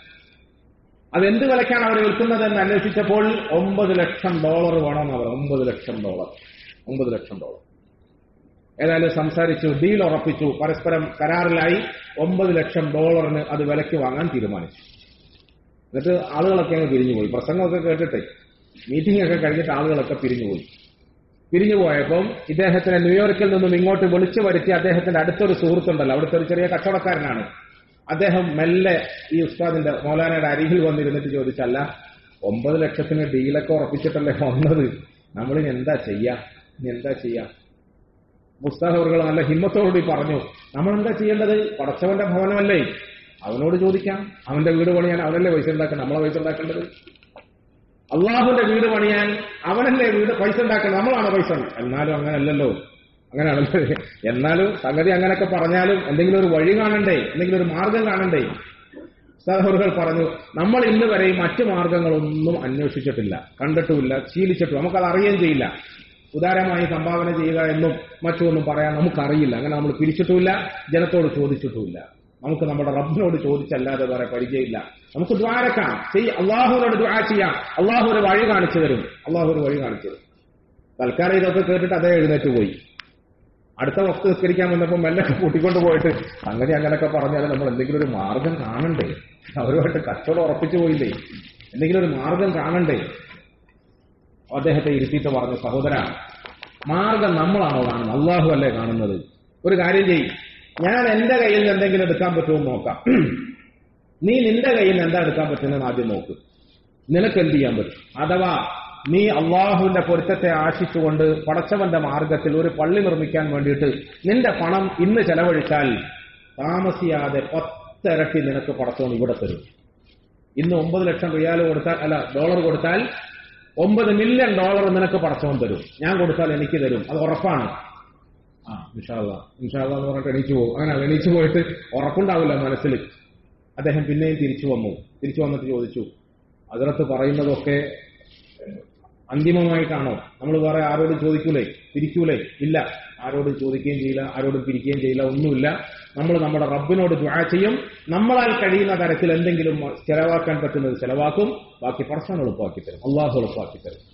Speaker 1: അതെന്ത് വിലക്കാണ് അവർ വിൽക്കുന്നതെന്ന് അന്വേഷിച്ചപ്പോൾ ഒമ്പത് ലക്ഷം ഡോളർ വേണമെന്ന് അവർ ഒമ്പത് ലക്ഷം ഡോളർ ഒമ്പത് ലക്ഷം ഡോളർ ഏതായാലും സംസാരിച്ചു ഡീൽ ഉറപ്പിച്ചു പരസ്പരം കരാറിലായി ഒമ്പത് ലക്ഷം ഡോളറിന് അത് വിലക്ക് വാങ്ങാൻ തീരുമാനിച്ചു എന്നിട്ട് ആളുകളൊക്കെ അങ്ങ് പിരിഞ്ഞുപോയി പ്രസംഗമൊക്കെ കേട്ടിട്ടേ മീറ്റിംഗ് ഒക്കെ കഴിഞ്ഞിട്ട് ആളുകളൊക്കെ പിരിഞ്ഞുപോയി പിരിഞ്ഞു പോയപ്പം ഇദ്ദേഹത്തിനെ ന്യൂയോർക്കിൽ നിന്നും ഇങ്ങോട്ട് വിളിച്ചു വരുത്തി അദ്ദേഹത്തിന്റെ അടുത്തൊരു സുഹൃത്തുണ്ടല്ലോ അവിടുത്തെ ഒരു ചെറിയ കച്ചവടക്കാരനാണ് അദ്ദേഹം മെല്ലെ ഈ ഉസ്താദിന്റെ മൗലാനയുടെ അരികിൽ വന്നിരുന്നിട്ട് ചോദിച്ചല്ല ഒമ്പത് ലക്ഷത്തിന് ഡീലൊക്കെ ഉറപ്പിച്ചിട്ടല്ലേ വന്നത് നമ്മളിനി എന്താ ചെയ്യാ ഇനി എന്താ ചെയ്യാ ഉസ്താദ് അവர்கள் നല്ല ഹിമ്മത്തോടുകൂടി പറഞ്ഞു നമ്മൾ എന്താ ചെയ്യേണ്ടത് പടച്ചവന്റെ ഭവനമല്ലേ അവനോട് ചോദിക്കാം അവന്റെ വീട് പണിയാൻ അവനല്ലേ പൈസ ഉണ്ടാക്കണം നമ്മളെ പൈസ ഉണ്ടാക്കേണ്ടത് അള്ളാഹുവിന്റെ വീട് പണിയാൻ അവനല്ലേ വീട് പൈസ ഉണ്ടാക്കണം നമ്മളാണ് പൈസ എന്നാലും അങ്ങനല്ലല്ലോ അങ്ങനെയാണല്ലോ എന്നാലും സംഗതി അങ്ങനെയൊക്കെ പറഞ്ഞാലും എന്തെങ്കിലും ഒരു വഴി കാണണ്ടേ എന്തെങ്കിലും ഒരു മാർഗം കാണണ്ടേ സഹോദരങ്ങൾ പറഞ്ഞു നമ്മൾ ഇന്ന് വരെ ഈ മറ്റു മാർഗങ്ങളൊന്നും അന്വേഷിച്ചിട്ടില്ല കണ്ടിട്ടുമില്ല ശീലിച്ചിട്ടും നമുക്കത് അറിയുകയും ചെയ്യില്ല ഉദാരമായി സംഭാവന ചെയ്യുക എന്നും മറ്റൊന്നും പറയാൻ നമുക്കറിയില്ല അങ്ങനെ നമ്മൾ പിരിച്ചിട്ടുമില്ല ജനത്തോട് ചോദിച്ചിട്ടുമില്ല നമുക്ക് നമ്മുടെ റബ്ബിനോട് ചോദിച്ചല്ലാതെ വേറെ പരിചയമില്ല നമുക്ക് ദ്വാരക്കാം ചെയ് അള്ളാഹുവിനോട് ദ്വാ ചെയ്യാം അള്ളാഹു ഒരു വഴി കാണിച്ചു തരും അള്ളാഹു ഒരു വഴി കാണിച്ചു തരും തൽക്കാലം ഇതൊക്കെ കേട്ടിട്ട് അതേ എഴുന്നേറ്റ് പോയി അടുത്ത വസ്തു നിസ്കരിക്കാൻ വന്നപ്പോൾ മെല്ലൊക്കെ കൂട്ടിക്കൊണ്ട് പോയിട്ട് സംഗതി അങ്ങനെയൊക്കെ പറഞ്ഞാൽ നമ്മൾ എന്തെങ്കിലും ഒരു മാർഗം കാണണ്ടേ അവരുമായിട്ട് കച്ചവടം ഉറപ്പിച്ചു പോയില്ലേ എന്തെങ്കിലും ഒരു മാർഗം കാണണ്ടേ അദ്ദേഹത്തെ ഇരുത്തിയിട്ട് പറഞ്ഞു സഹോദര മാർഗം നമ്മളാണോ കാണുന്നത് അള്ളാഹു അല്ലേ കാണുന്നത് ഒരു കാര്യം ചെയ്യും ഞാൻ എന്റെ കയ്യിൽ നിന്ന് എന്തെങ്കിലും എടുക്കാൻ പറ്റുമോ എന്ന് നോക്കാം നീ നിന്റെ കയ്യിൽ നിന്ന് എന്താ എടുക്കാൻ പറ്റുന്നതെന്ന് ആദ്യം നോക്ക് നിനക്ക് എന്ത് ചെയ്യാൻ പറ്റും അഥവാ നീ അള്ളാഹുവിന്റെ പൊരുത്തത്തെ ആശിച്ചുകൊണ്ട് പടച്ചവന്റെ മാർഗത്തിൽ ഒരു പള്ളി നിർമ്മിക്കാൻ വേണ്ടിയിട്ട് നിന്റെ പണം ഇന്ന് ചെലവഴിച്ചാൽ താമസിയാതെ പത്തിരട്ടി നിനക്ക് പടച്ചവൻ ഇവിടെ തരും ഇന്ന് ഒമ്പത് ലക്ഷം റിയാൽ കൊടുത്താൽ അല്ല ഡോളർ കൊടുത്താൽ ഒമ്പത് മില്യൺ ഡോളർ നിനക്ക് പടച്ചവൻ തരും ഞാൻ കൊടുത്താൽ എനിക്ക് തരും അത് ഉറപ്പാണ് ആ ഇൻഷാല്ല ഇൻഷാല്ല എന്ന് പറഞ്ഞിട്ട് എണീച്ചു പോകും അങ്ങനെ എണീച്ചു പോയിട്ട് ഉറപ്പുണ്ടാവില്ല മനസ്സിൽ അദ്ദേഹം പിന്നെയും തിരിച്ചു വന്നു തിരിച്ചു വന്നിട്ട് ചോദിച്ചു അതിനകത്ത് പറയുന്നതൊക്കെ അന്തിമമായിട്ടാണോ നമ്മൾ വേറെ ആരോടും ചോദിക്കൂലേ പിരിക്കൂലേ ഇല്ല ആരോടും ചോദിക്കുകയും ചെയ്യില്ല ആരോടും പിരിക്കുകയും ചെയ്യില്ല ഒന്നുമില്ല നമ്മൾ നമ്മുടെ റബ്ബിനോട് ദുആ ചെയ്യും നമ്മളാൽ കഴിയുന്ന തരത്തിൽ എന്തെങ്കിലും ചെലവാക്കാൻ പറ്റുന്നത് ചെലവാക്കും ബാക്കി പർസൺ എളുപ്പമാക്കി തരും അള്ളാഹു എളുപ്പമാക്കി തരും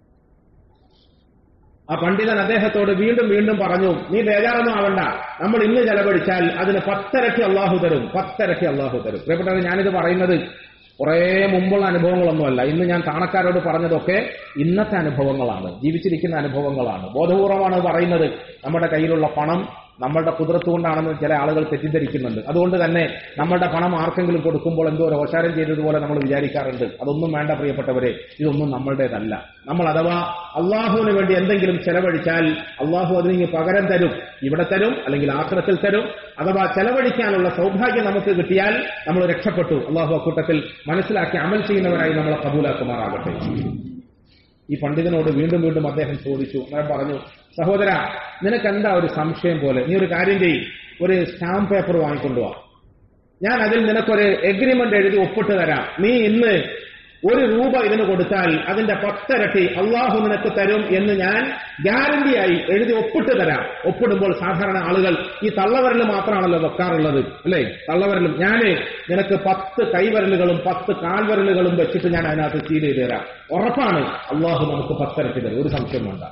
Speaker 1: ആ പണ്ഡിതൻ അദ്ദേഹത്തോട് വീണ്ടും വീണ്ടും പറഞ്ഞു നീ ബേജാറൊന്നും ആവണ്ട നമ്മൾ ഇന്ന് ചെലവഴിച്ചാൽ അതിന് പത്തരട്ടി അള്ളാഹു തരും പത്തരട്ടി അള്ളാഹു തരും പ്രിയപ്പെട്ടവർ ഞാനിത് പറയുന്നത് കുറേ മുമ്പുള്ള അനുഭവങ്ങളൊന്നുമല്ല ഇന്ന് ഞാൻ താണക്കാരോട് പറഞ്ഞതൊക്കെ ഇന്നത്തെ അനുഭവങ്ങളാണ് ജീവിച്ചിരിക്കുന്ന അനുഭവങ്ങളാണ് ബോധപൂർവമാണ് പറയുന്നത് നമ്മുടെ കയ്യിലുള്ള പണം നമ്മളുടെ കുതിർത്ത് കൊണ്ടാണെന്ന് ചില ആളുകൾ തെറ്റിദ്ധരിക്കുന്നുണ്ട് അതുകൊണ്ട് തന്നെ നമ്മളുടെ പണം ആർക്കെങ്കിലും കൊടുക്കുമ്പോൾ എന്തോ രോഷാരം ചെയ്തതുപോലെ നമ്മൾ വിചാരിക്കാറുണ്ട് അതൊന്നും വേണ്ട പ്രിയപ്പെട്ടവരെ ഇതൊന്നും നമ്മളുടേതല്ല നമ്മൾ അഥവാ അള്ളാഹുവിന് വേണ്ടി എന്തെങ്കിലും ചെലവഴിച്ചാൽ അള്ളാഹു അതിന് പകരം തരും ഇവിടെ തരും അല്ലെങ്കിൽ ആക്രത്തിൽ തരും അഥവാ ചെലവഴിക്കാനുള്ള സൗഭാഗ്യം നമുക്ക് കിട്ടിയാൽ നമ്മൾ രക്ഷപ്പെട്ടു അള്ളാഹു അക്കൂട്ടത്തിൽ മനസ്സിലാക്കി അമൽ ചെയ്യുന്നവരായി നമ്മളെ കബൂലാക്കുമാറാകട്ടെ ഈ പണ്ഡിതനോട് വീണ്ടും വീണ്ടും അദ്ദേഹം ചോദിച്ചു ഞാൻ പറഞ്ഞു സഹോദര നിനക്ക് എന്താ ഒരു സംശയം പോലെ നീ ഒരു കാര്യം ചെയ്യും ഒരു സ്റ്റാമ്പ് പേപ്പർ വാങ്ങിക്കൊണ്ടുവാ ഞാൻ അതിൽ നിനക്കൊരു എഗ്രിമെന്റ് എഴുതി ഒപ്പിട്ട് തരാം നീ ഇന്ന് ഒരു രൂപ ഇതിന് കൊടുത്താൽ അതിന്റെ പത്തരട്ടി അള്ളാഹു നിനക്ക് തരും എന്ന് ഞാൻ ഗ്യാരണ്ടിയായി എഴുതി ഒപ്പിട്ട് തരാം ഒപ്പിടുമ്പോൾ സാധാരണ ആളുകൾ ഈ തള്ളവരൽ മാത്രമാണല്ലോ വെക്കാറുള്ളത് അല്ലേ തള്ളവരലും ഞാന് നിനക്ക് പത്ത് കൈവരലുകളും പത്ത് കാൽവരലുകളും വെച്ചിട്ട് ഞാൻ അതിനകത്ത് സീൽ ചെയ്ത് തരാം ഉറപ്പാണ് അള്ളാഹു നമുക്ക് പത്തരട്ടി തരും ഒരു സംശയം വേണ്ട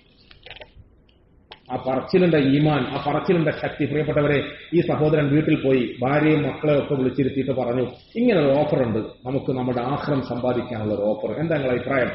Speaker 1: ആ പറച്ചിലിന്റെ ഈമാൻ ആ പറച്ചിലിന്റെ ശക്തി പ്രിയപ്പെട്ടവരെ ഈ സഹോദരൻ വീട്ടിൽ പോയി ഭാര്യയും മക്കളെ ഒക്കെ വിളിച്ചിരുത്തിയിട്ട് പറഞ്ഞു ഇങ്ങനെ ഒരു ഓഫർ ഉണ്ട് നമുക്ക് നമ്മുടെ ആഹ്റം സമ്പാദിക്കാനുള്ള ഒരു ഓഫർ എന്താ നിങ്ങളുടെ അഭിപ്രായം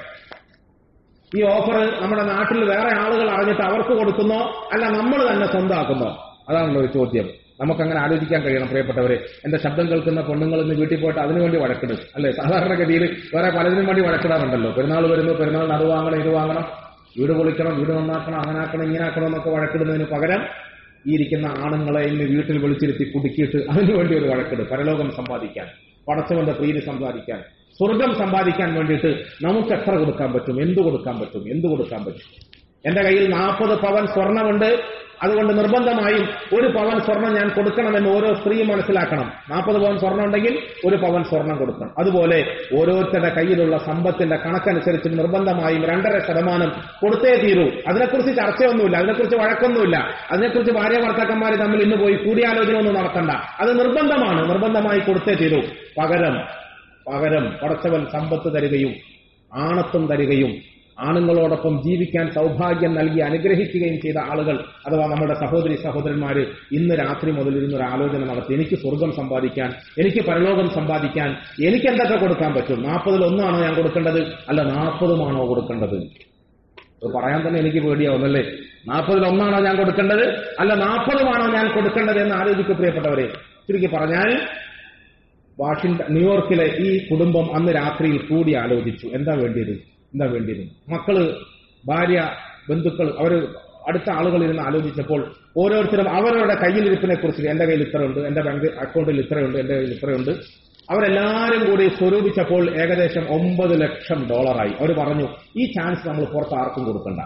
Speaker 1: ഈ ഓഫർ നമ്മുടെ നാട്ടിൽ വേറെ ആളുകൾ അറിഞ്ഞിട്ട് അവർക്ക് കൊടുക്കുന്നോ അല്ല നമ്മൾ തന്നെ സ്വന്തമാക്കുന്നോ അതാണല്ലോ ഒരു ചോദ്യം നമുക്കങ്ങനെ ആലോചിക്കാൻ കഴിയണം പ്രിയപ്പെട്ടവരെ എന്റെ ശബ്ദം കേൾക്കുന്ന പെണ്ണുങ്ങൾ ഇന്ന് വീട്ടിൽ പോയിട്ട് അതിനുവേണ്ടി വഴക്കിടും അല്ലെ സാധാരണഗതിയിൽ വേറെ പലതിനും വേണ്ടി വഴക്കിടാറുണ്ടല്ലോ പെരുന്നാൾ വരുന്നു പെരുന്നാളിന് അത് വാങ്ങണം ഇത് വാങ്ങണം വീട് പൊളിക്കണം വീട് നന്നാക്കണം അങ്ങനെ ആക്കണം ഇങ്ങനെ ആക്കണം എന്നൊക്കെ വഴക്കിടുന്നതിന് പകരം ഈ ഇരിക്കുന്ന ആണുങ്ങളെ ഇന്ന് വീട്ടിൽ വിളിച്ചിരുത്തി കുടുക്കിയിട്ട് അതിനുവേണ്ടി ഒരു വഴക്കിട് പരലോകം സമ്പാദിക്കാൻ പടച്ചവന്റെ പ്രീതി സമ്പാദിക്കാൻ സ്വർഗം സമ്പാദിക്കാൻ വേണ്ടിയിട്ട് നമുക്ക് എത്ര കൊടുക്കാൻ പറ്റും എന്ത് കൊടുക്കാൻ പറ്റും എന്ത് കൊടുക്കാൻ പറ്റും എന്റെ കയ്യിൽ നാൽപ്പത് പവൻ സ്വർണമുണ്ട് അതുകൊണ്ട് നിർബന്ധമായും ഒരു പവൻ സ്വർണം ഞാൻ കൊടുക്കണമെന്ന് ഓരോ സ്ത്രീയും മനസ്സിലാക്കണം നാൽപ്പത് പവൻ സ്വർണം ഉണ്ടെങ്കിൽ ഒരു പവൻ സ്വർണം കൊടുക്കണം അതുപോലെ ഓരോരുത്തരുടെ കയ്യിലുള്ള സമ്പത്തിന്റെ കണക്കനുസരിച്ച് നിർബന്ധമായും രണ്ടര ശതമാനം കൊടുത്തേ തീരൂ അതിനെക്കുറിച്ച് ചർച്ചയൊന്നുമില്ല അതിനെക്കുറിച്ച് വഴക്കൊന്നുമില്ല അതിനെക്കുറിച്ച് ഭാര്യ ഭർത്താക്കന്മാർ തമ്മിൽ ഇന്ന് പോയി കൂടിയാലോചന ഒന്നും നടത്തണ്ട അത് നിർബന്ധമാണ് നിർബന്ധമായി കൊടുത്തേ തീരൂ പകരം പകരം പടച്ചവൻ സമ്പത്ത് തരികയും ആണത്വം തരികയും ആണുങ്ങളോടൊപ്പം ജീവിക്കാൻ സൗഭാഗ്യം നൽകി അനുഗ്രഹിക്കുകയും ചെയ്ത ആളുകൾ അഥവാ നമ്മുടെ സഹോദരി സഹോദരന്മാര് ഇന്ന് രാത്രി മുതൽ ഇരുന്നൊരു ആലോചന നടത്തി എനിക്ക് സ്വർഗം സമ്പാദിക്കാൻ എനിക്ക് പരലോകം സമ്പാദിക്കാൻ എനിക്ക് എന്തൊക്കെ കൊടുക്കാൻ പറ്റും നാൽപ്പതിൽ ഒന്നാണോ ഞാൻ കൊടുക്കേണ്ടത് അല്ല നാൽപ്പതുമാണോ കൊടുക്കേണ്ടത് അത് പറയാൻ തന്നെ എനിക്ക് പേടിയാവുന്നല്ലേ നാൽപ്പതിൽ ഒന്നാണോ ഞാൻ കൊടുക്കേണ്ടത് അല്ല നാൽപ്പതുമാണോ ഞാൻ കൊടുക്കേണ്ടത് എന്ന് ആലോചിക്കുക പ്രിയപ്പെട്ടവരെ ചുരുക്കി പറഞ്ഞാൽ വാഷിംഗ്ടൺ ന്യൂയോർക്കിലെ ഈ കുടുംബം അന്ന് രാത്രിയിൽ കൂടി ആലോചിച്ചു എന്താ വേണ്ടിയത് എന്താ വേണ്ടിയത് മക്കള് ഭാര്യ ബന്ധുക്കൾ അവര് അടുത്ത ആളുകൾ ഇരുന്ന് ആലോചിച്ചപ്പോൾ ഓരോരുത്തരും അവരവരുടെ കയ്യിലിരിപ്പിനെ കുറിച്ച് എന്റെ കയ്യിൽ ഇത്രയുണ്ട് എന്റെ ബാങ്ക് അക്കൗണ്ടിൽ ഇത്രയുണ്ട് എന്റെ കയ്യിൽ ഇത്രയുണ്ട് അവരെല്ലാരും കൂടി സ്വരൂപിച്ചപ്പോൾ ഏകദേശം ഒമ്പത് ലക്ഷം ഡോളറായി അവർ പറഞ്ഞു ഈ ചാൻസ് നമ്മൾ പുറത്ത് ആർക്കും കൊടുക്കണ്ട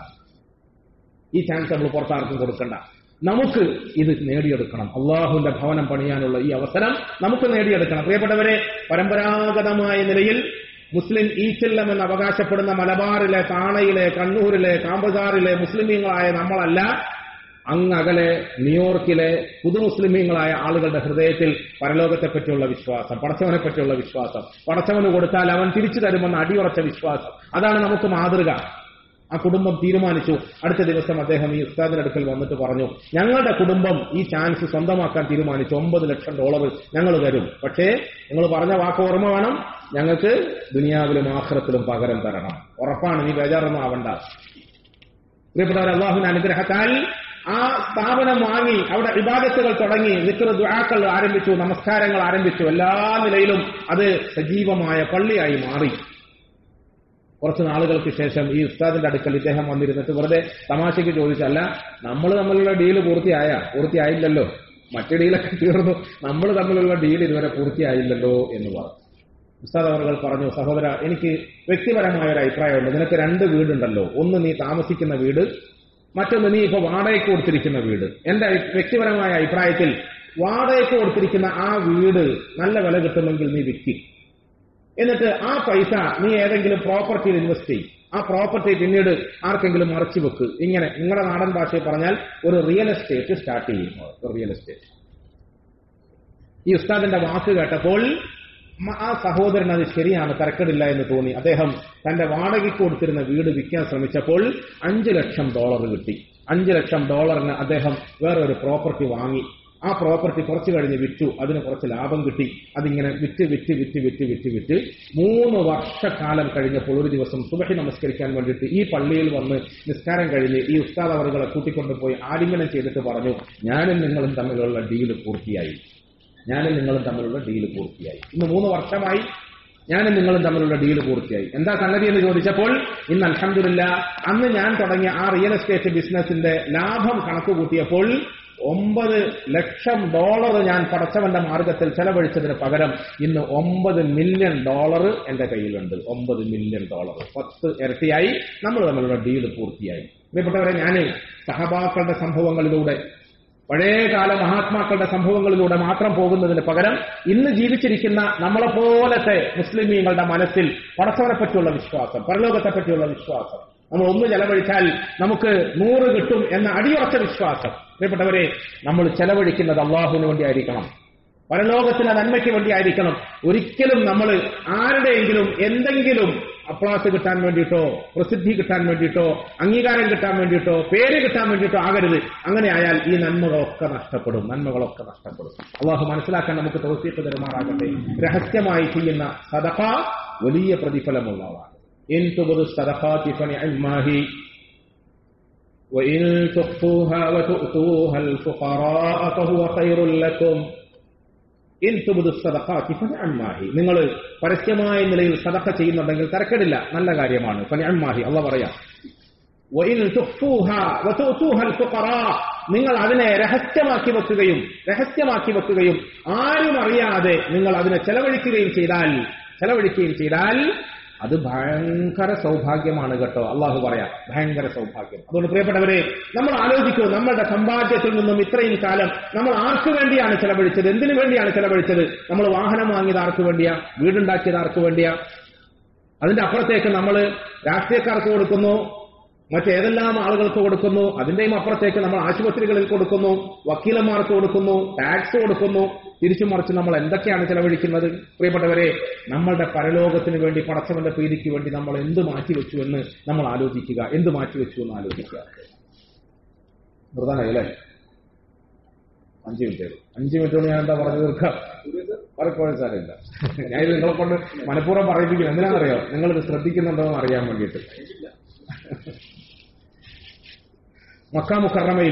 Speaker 1: ഈ ചാൻസ് നമ്മൾ പുറത്ത് ആർക്കും കൊടുക്കണ്ട നമുക്ക് ഇത് നേടിയെടുക്കണം അള്ളാഹുവിന്റെ ഭവനം പണിയാനുള്ള ഈ അവസരം നമുക്ക് നേടിയെടുക്കണം പ്രിയപ്പെട്ടവരെ പരമ്പരാഗതമായ നിലയിൽ മുസ്ലിം ഈച്ചല്ലം എന്ന് അവകാശപ്പെടുന്ന മലബാറിലെ താണയിലെ കണ്ണൂരിലെ കാമ്പസാറിലെ മുസ്ലിമീങ്ങളായ നമ്മളല്ല അങ്ങകലെ ന്യൂയോർക്കിലെ പുതുമുസ്ലിമീങ്ങളായ ആളുകളുടെ ഹൃദയത്തിൽ പരലോകത്തെപ്പറ്റിയുള്ള വിശ്വാസം പടച്ചവനെ പറ്റിയുള്ള വിശ്വാസം പടച്ചവന് കൊടുത്താൽ അവൻ തിരിച്ചു തരുമെന്ന അടിയുറച്ച വിശ്വാസം അതാണ് നമുക്ക് മാതൃക ആ കുടുംബം തീരുമാനിച്ചു അടുത്ത ദിവസം അദ്ദേഹം ഈ ഉസ്താദിന്റെ അടുക്കൽ വന്നിട്ട് പറഞ്ഞു ഞങ്ങളുടെ കുടുംബം ഈ ചാൻസ് സ്വന്തമാക്കാൻ തീരുമാനിച്ചു ഒമ്പത് ലക്ഷം ഡോളർ ഞങ്ങൾ തരും പക്ഷേ നിങ്ങൾ പറഞ്ഞ വാക്ക് ഓർമ്മ വേണം ഞങ്ങൾക്ക് ദുനിയാവിലും ആഖിറത്തിലും പകരം തരണം ഉറപ്പാണ് നീ ബേജാറൊന്നും ആവണ്ട പ്രിയപ്പെട്ടവർ അള്ളാഹുവിന്റെ അനുഗ്രഹത്താൽ ആ സ്ഥാപനം വാങ്ങി അവിടെ വിവാദത്തുകൾ തുടങ്ങി വിക്ര ദുആക്കൾ ആരംഭിച്ചു നമസ്കാരങ്ങൾ ആരംഭിച്ചു എല്ലാ നിലയിലും അത് സജീവമായ പള്ളിയായി മാറി കുറച്ച് നാളുകൾക്ക് ശേഷം ഈ ഉസ്താദിന്റെ അടുക്കൽ ഇദ്ദേഹം വന്നിരുന്നിട്ട് വെറുതെ തമാശയ്ക്ക് ചോദിച്ചല്ല നമ്മൾ തമ്മിലുള്ള ഡീല് പൂർത്തിയായ പൂർത്തിയായില്ലല്ലോ മറ്റു ഡീലൊക്കെ തീർന്നു നമ്മൾ തമ്മിലുള്ള ഡീൽ ഇതുവരെ പൂർത്തിയായില്ലല്ലോ എന്ന് പറഞ്ഞു ഉസ്താദ് അവർ പറഞ്ഞു സഹോദര എനിക്ക് വ്യക്തിപരമായ ഒരു അഭിപ്രായമുണ്ട് നിനക്ക് രണ്ട് വീടുണ്ടല്ലോ ഒന്ന് നീ താമസിക്കുന്ന വീട് മറ്റൊന്ന് നീ ഇപ്പൊ വാടകയ്ക്ക് കൊടുത്തിരിക്കുന്ന വീട് എന്റെ വ്യക്തിപരമായ അഭിപ്രായത്തിൽ വാടകയ്ക്ക് കൊടുത്തിരിക്കുന്ന ആ വീട് നല്ല വില കിട്ടുമെങ്കിൽ നീ വിൽക്കി എന്നിട്ട് ആ പൈസ നീ ഏതെങ്കിലും പ്രോപ്പർട്ടിയിൽ ഇൻവെസ്റ്റ് ചെയ്യും ആ പ്രോപ്പർട്ടി പിന്നീട് ആർക്കെങ്കിലും മറച്ചു വെക്ക് ഇങ്ങനെ നിങ്ങളുടെ നാടൻ ഭാഷയിൽ പറഞ്ഞാൽ ഒരു റിയൽ എസ്റ്റേറ്റ് സ്റ്റാർട്ട് ചെയ്യും റിയൽ എസ്റ്റേറ്റ് ഈ ഉസ്താദിന്റെ വാക്ക് കേട്ടപ്പോൾ ആ സഹോദരൻ അത് ശരിയാണ് തരക്കടില്ല എന്ന് തോന്നി അദ്ദേഹം തന്റെ വാടകയ്ക്ക് കൊടുത്തിരുന്ന വീട് വിൽക്കാൻ ശ്രമിച്ചപ്പോൾ അഞ്ചു ലക്ഷം ഡോളർ കിട്ടി അഞ്ചു ലക്ഷം ഡോളറിന് അദ്ദേഹം വേറെ ഒരു പ്രോപ്പർട്ടി വാങ്ങി ആ പ്രോപ്പർട്ടി കുറച്ച് കഴിഞ്ഞ് വിറ്റു അതിന് കുറച്ച് ലാഭം കിട്ടി അതിങ്ങനെ വിറ്റ് വിറ്റ് വിറ്റ് വിറ്റ് വിറ്റ് വിറ്റ് മൂന്ന് വർഷക്കാലം കഴിഞ്ഞപ്പോൾ ഒരു ദിവസം സുബഹി നമസ്കരിക്കാൻ വേണ്ടിയിട്ട് ഈ പള്ളിയിൽ വന്ന് നിസ്കാരം കഴിഞ്ഞ് ഈ ഉസ്താദ് അവറുകളെ കൂട്ടിക്കൊണ്ടുപോയി ആലിംഗനം ചെയ്തിട്ട് പറഞ്ഞു ഞാനും നിങ്ങളും തമ്മിലുള്ള ഡീല് പൂർത്തിയായി ഞാനും നിങ്ങളും തമ്മിലുള്ള ഡീല് പൂർത്തിയായി ഇന്ന് മൂന്ന് വർഷമായി ഞാനും നിങ്ങളും തമ്മിലുള്ള ഡീല് പൂർത്തിയായി എന്താ സംഗതി എന്ന് ചോദിച്ചപ്പോൾ ഇന്ന് അലഹമില്ല അന്ന് ഞാൻ തുടങ്ങിയ ആ റിയൽ എസ്റ്റേറ്റ് ബിസിനസിന്റെ ലാഭം കണക്ക് കൂട്ടിയപ്പോൾ ഒമ്പത് ലക്ഷം ഡോളർ ഞാൻ പടച്ചവന്റെ മാർഗത്തിൽ ചെലവഴിച്ചതിന് പകരം ഇന്ന് ഒമ്പത് മില്യൺ ഡോളർ എന്റെ കയ്യിലുണ്ട് ഒമ്പത് മില്യൺ ഡോളർ പത്ത് ഇരട്ടിയായി നമ്മൾ തമ്മിലുള്ള ഡീല് പൂർത്തിയായി പ്രിയപ്പെട്ടവരെ ഞാൻ സഹബാക്കളുടെ സംഭവങ്ങളിലൂടെ പഴയകാല മഹാത്മാക്കളുടെ സംഭവങ്ങളിലൂടെ മാത്രം പോകുന്നതിന് പകരം ഇന്ന് ജീവിച്ചിരിക്കുന്ന നമ്മളെപ്പോലത്തെ മുസ്ലിമീങ്ങളുടെ മനസ്സിൽ പടച്ചവനെ പറ്റിയുള്ള വിശ്വാസം പരലോകത്തെ പറ്റിയുള്ള വിശ്വാസം നമ്മൾ ഒന്ന് ചെലവഴിച്ചാൽ നമുക്ക് നൂറ് കിട്ടും എന്ന അടിയുറച്ച വിശ്വാസം പ്രിയപ്പെട്ടവരെ നമ്മൾ ചെലവഴിക്കുന്നത് അള്ളാഹുവിന് വേണ്ടി ആയിരിക്കണം പരലോകത്തിന്റെ നന്മയ്ക്ക് വേണ്ടി ആയിരിക്കണം ഒരിക്കലും നമ്മൾ ആരുടെയെങ്കിലും എന്തെങ്കിലും അപ്ലാസ് കിട്ടാൻ വേണ്ടിയിട്ടോ പ്രസിദ്ധി കിട്ടാൻ വേണ്ടിയിട്ടോ അംഗീകാരം കിട്ടാൻ വേണ്ടിയിട്ടോ പേര് കിട്ടാൻ വേണ്ടിയിട്ടോ ആകരുത് അങ്ങനെ ആയാൽ ഈ നന്മകളൊക്കെ നഷ്ടപ്പെടും നന്മകളൊക്കെ നഷ്ടപ്പെടും അള്ളാഹു മനസ്സിലാക്കാൻ നമുക്ക് തോസിയിട്ട് പെരുമാറാകട്ടെ രഹസ്യമായി ചെയ്യുന്ന സദഫ വലിയ പ്രതിഫലമുള്ളതാണ് ഇൻ തുബുദു സദഖാതി ഫനിഅമ്മാഹി وإن تخفوها وتؤتوها الفقراء فهو خير لكم ഇൻ തുബുദു സദഖാത്തി ഫനിഅമ്മാഹി നിങ്ങൾ പരസ്യമായ നിലയിൽ സദഖ ചെയ്യുന്നുണ്ടെങ്കിൽ തരക്കേടില്ല നല്ല കാര്യമാണ് ഫനിഅമ്മാഹി അള്ളാഹ് പറയാം വഇൻ തുഖ്ഫൂഹ വതുഅതൂഹ അൽഫുഖറാ നിങ്ങൾ അതിനെ രഹസ്യമാക്കി വെക്കുകയും രഹസ്യമാക്കി വെക്കുകയും ആരും അറിയാതെ നിങ്ങൾ അതിനെ ചെലവഴിക്കുകയും ചെയ്താൽ ചെലവഴിക്കുകയും ചെയ്താൽ അത് ഭയങ്കര സൗഭാഗ്യമാണ് കേട്ടോ അള്ളാഹു പറയാം ഭയങ്കര സൗഭാഗ്യം അതുകൊണ്ട് പ്രിയപ്പെട്ടവരെ നമ്മൾ ആലോചിക്കൂ നമ്മളുടെ സമ്പാദ്യത്തിൽ നിന്നും ഇത്രയും കാലം നമ്മൾ ആർക്ക് വേണ്ടിയാണ് ചെലവഴിച്ചത് എന്തിനു വേണ്ടിയാണ് ചെലവഴിച്ചത് നമ്മൾ വാഹനം വാങ്ങിയത് ആർക്ക് വേണ്ടിയാ വീടുണ്ടാക്കിയത് ആർക്ക് വേണ്ടിയാ അതിന്റെ അപ്പുറത്തേക്ക് നമ്മൾ രാഷ്ട്രീയക്കാർക്ക് കൊടുക്കുന്നു മറ്റേതെല്ലാം ആളുകൾക്ക് കൊടുക്കുന്നു അതിന്റെയും അപ്പുറത്തേക്ക് നമ്മൾ ആശുപത്രികളിൽ കൊടുക്കുന്നു വക്കീലന്മാർക്ക് കൊടുക്കുന്നു ടാക്സ് കൊടുക്കുന്നു തിരിച്ചു മറിച്ച് നമ്മൾ എന്തൊക്കെയാണ് ചെലവഴിക്കുന്നത് പ്രിയപ്പെട്ടവരെ നമ്മളുടെ പരലോകത്തിന് വേണ്ടി പടച്ചവന്റെ പ്രീതിക്ക് വേണ്ടി നമ്മൾ എന്ത് മാറ്റിവെച്ചു എന്ന് നമ്മൾ ആലോചിക്കുക എന്ത് മാറ്റിവെച്ചു എന്ന് ആലോചിക്കുക നിർത്താനായി അല്ലേ അഞ്ച് മിനിറ്റ് അഞ്ച് മിനിറ്റ് കൊണ്ട് ഞാൻ എന്താ പറഞ്ഞു തീർക്കാം പലപ്പോഴും സാരമില്ല ഞാൻ ഇത് നിങ്ങളെ കൊണ്ട് മനഃപൂർവ്വം പറയിപ്പിക്കും എന്തിനാണെന്നറിയോ നിങ്ങളിത് ശ്രദ്ധിക്കുന്നുണ്ടോ എന്ന് അറിയാൻ വേണ്ടിയിട്ട് മക്കാമുക്കറമയിൽ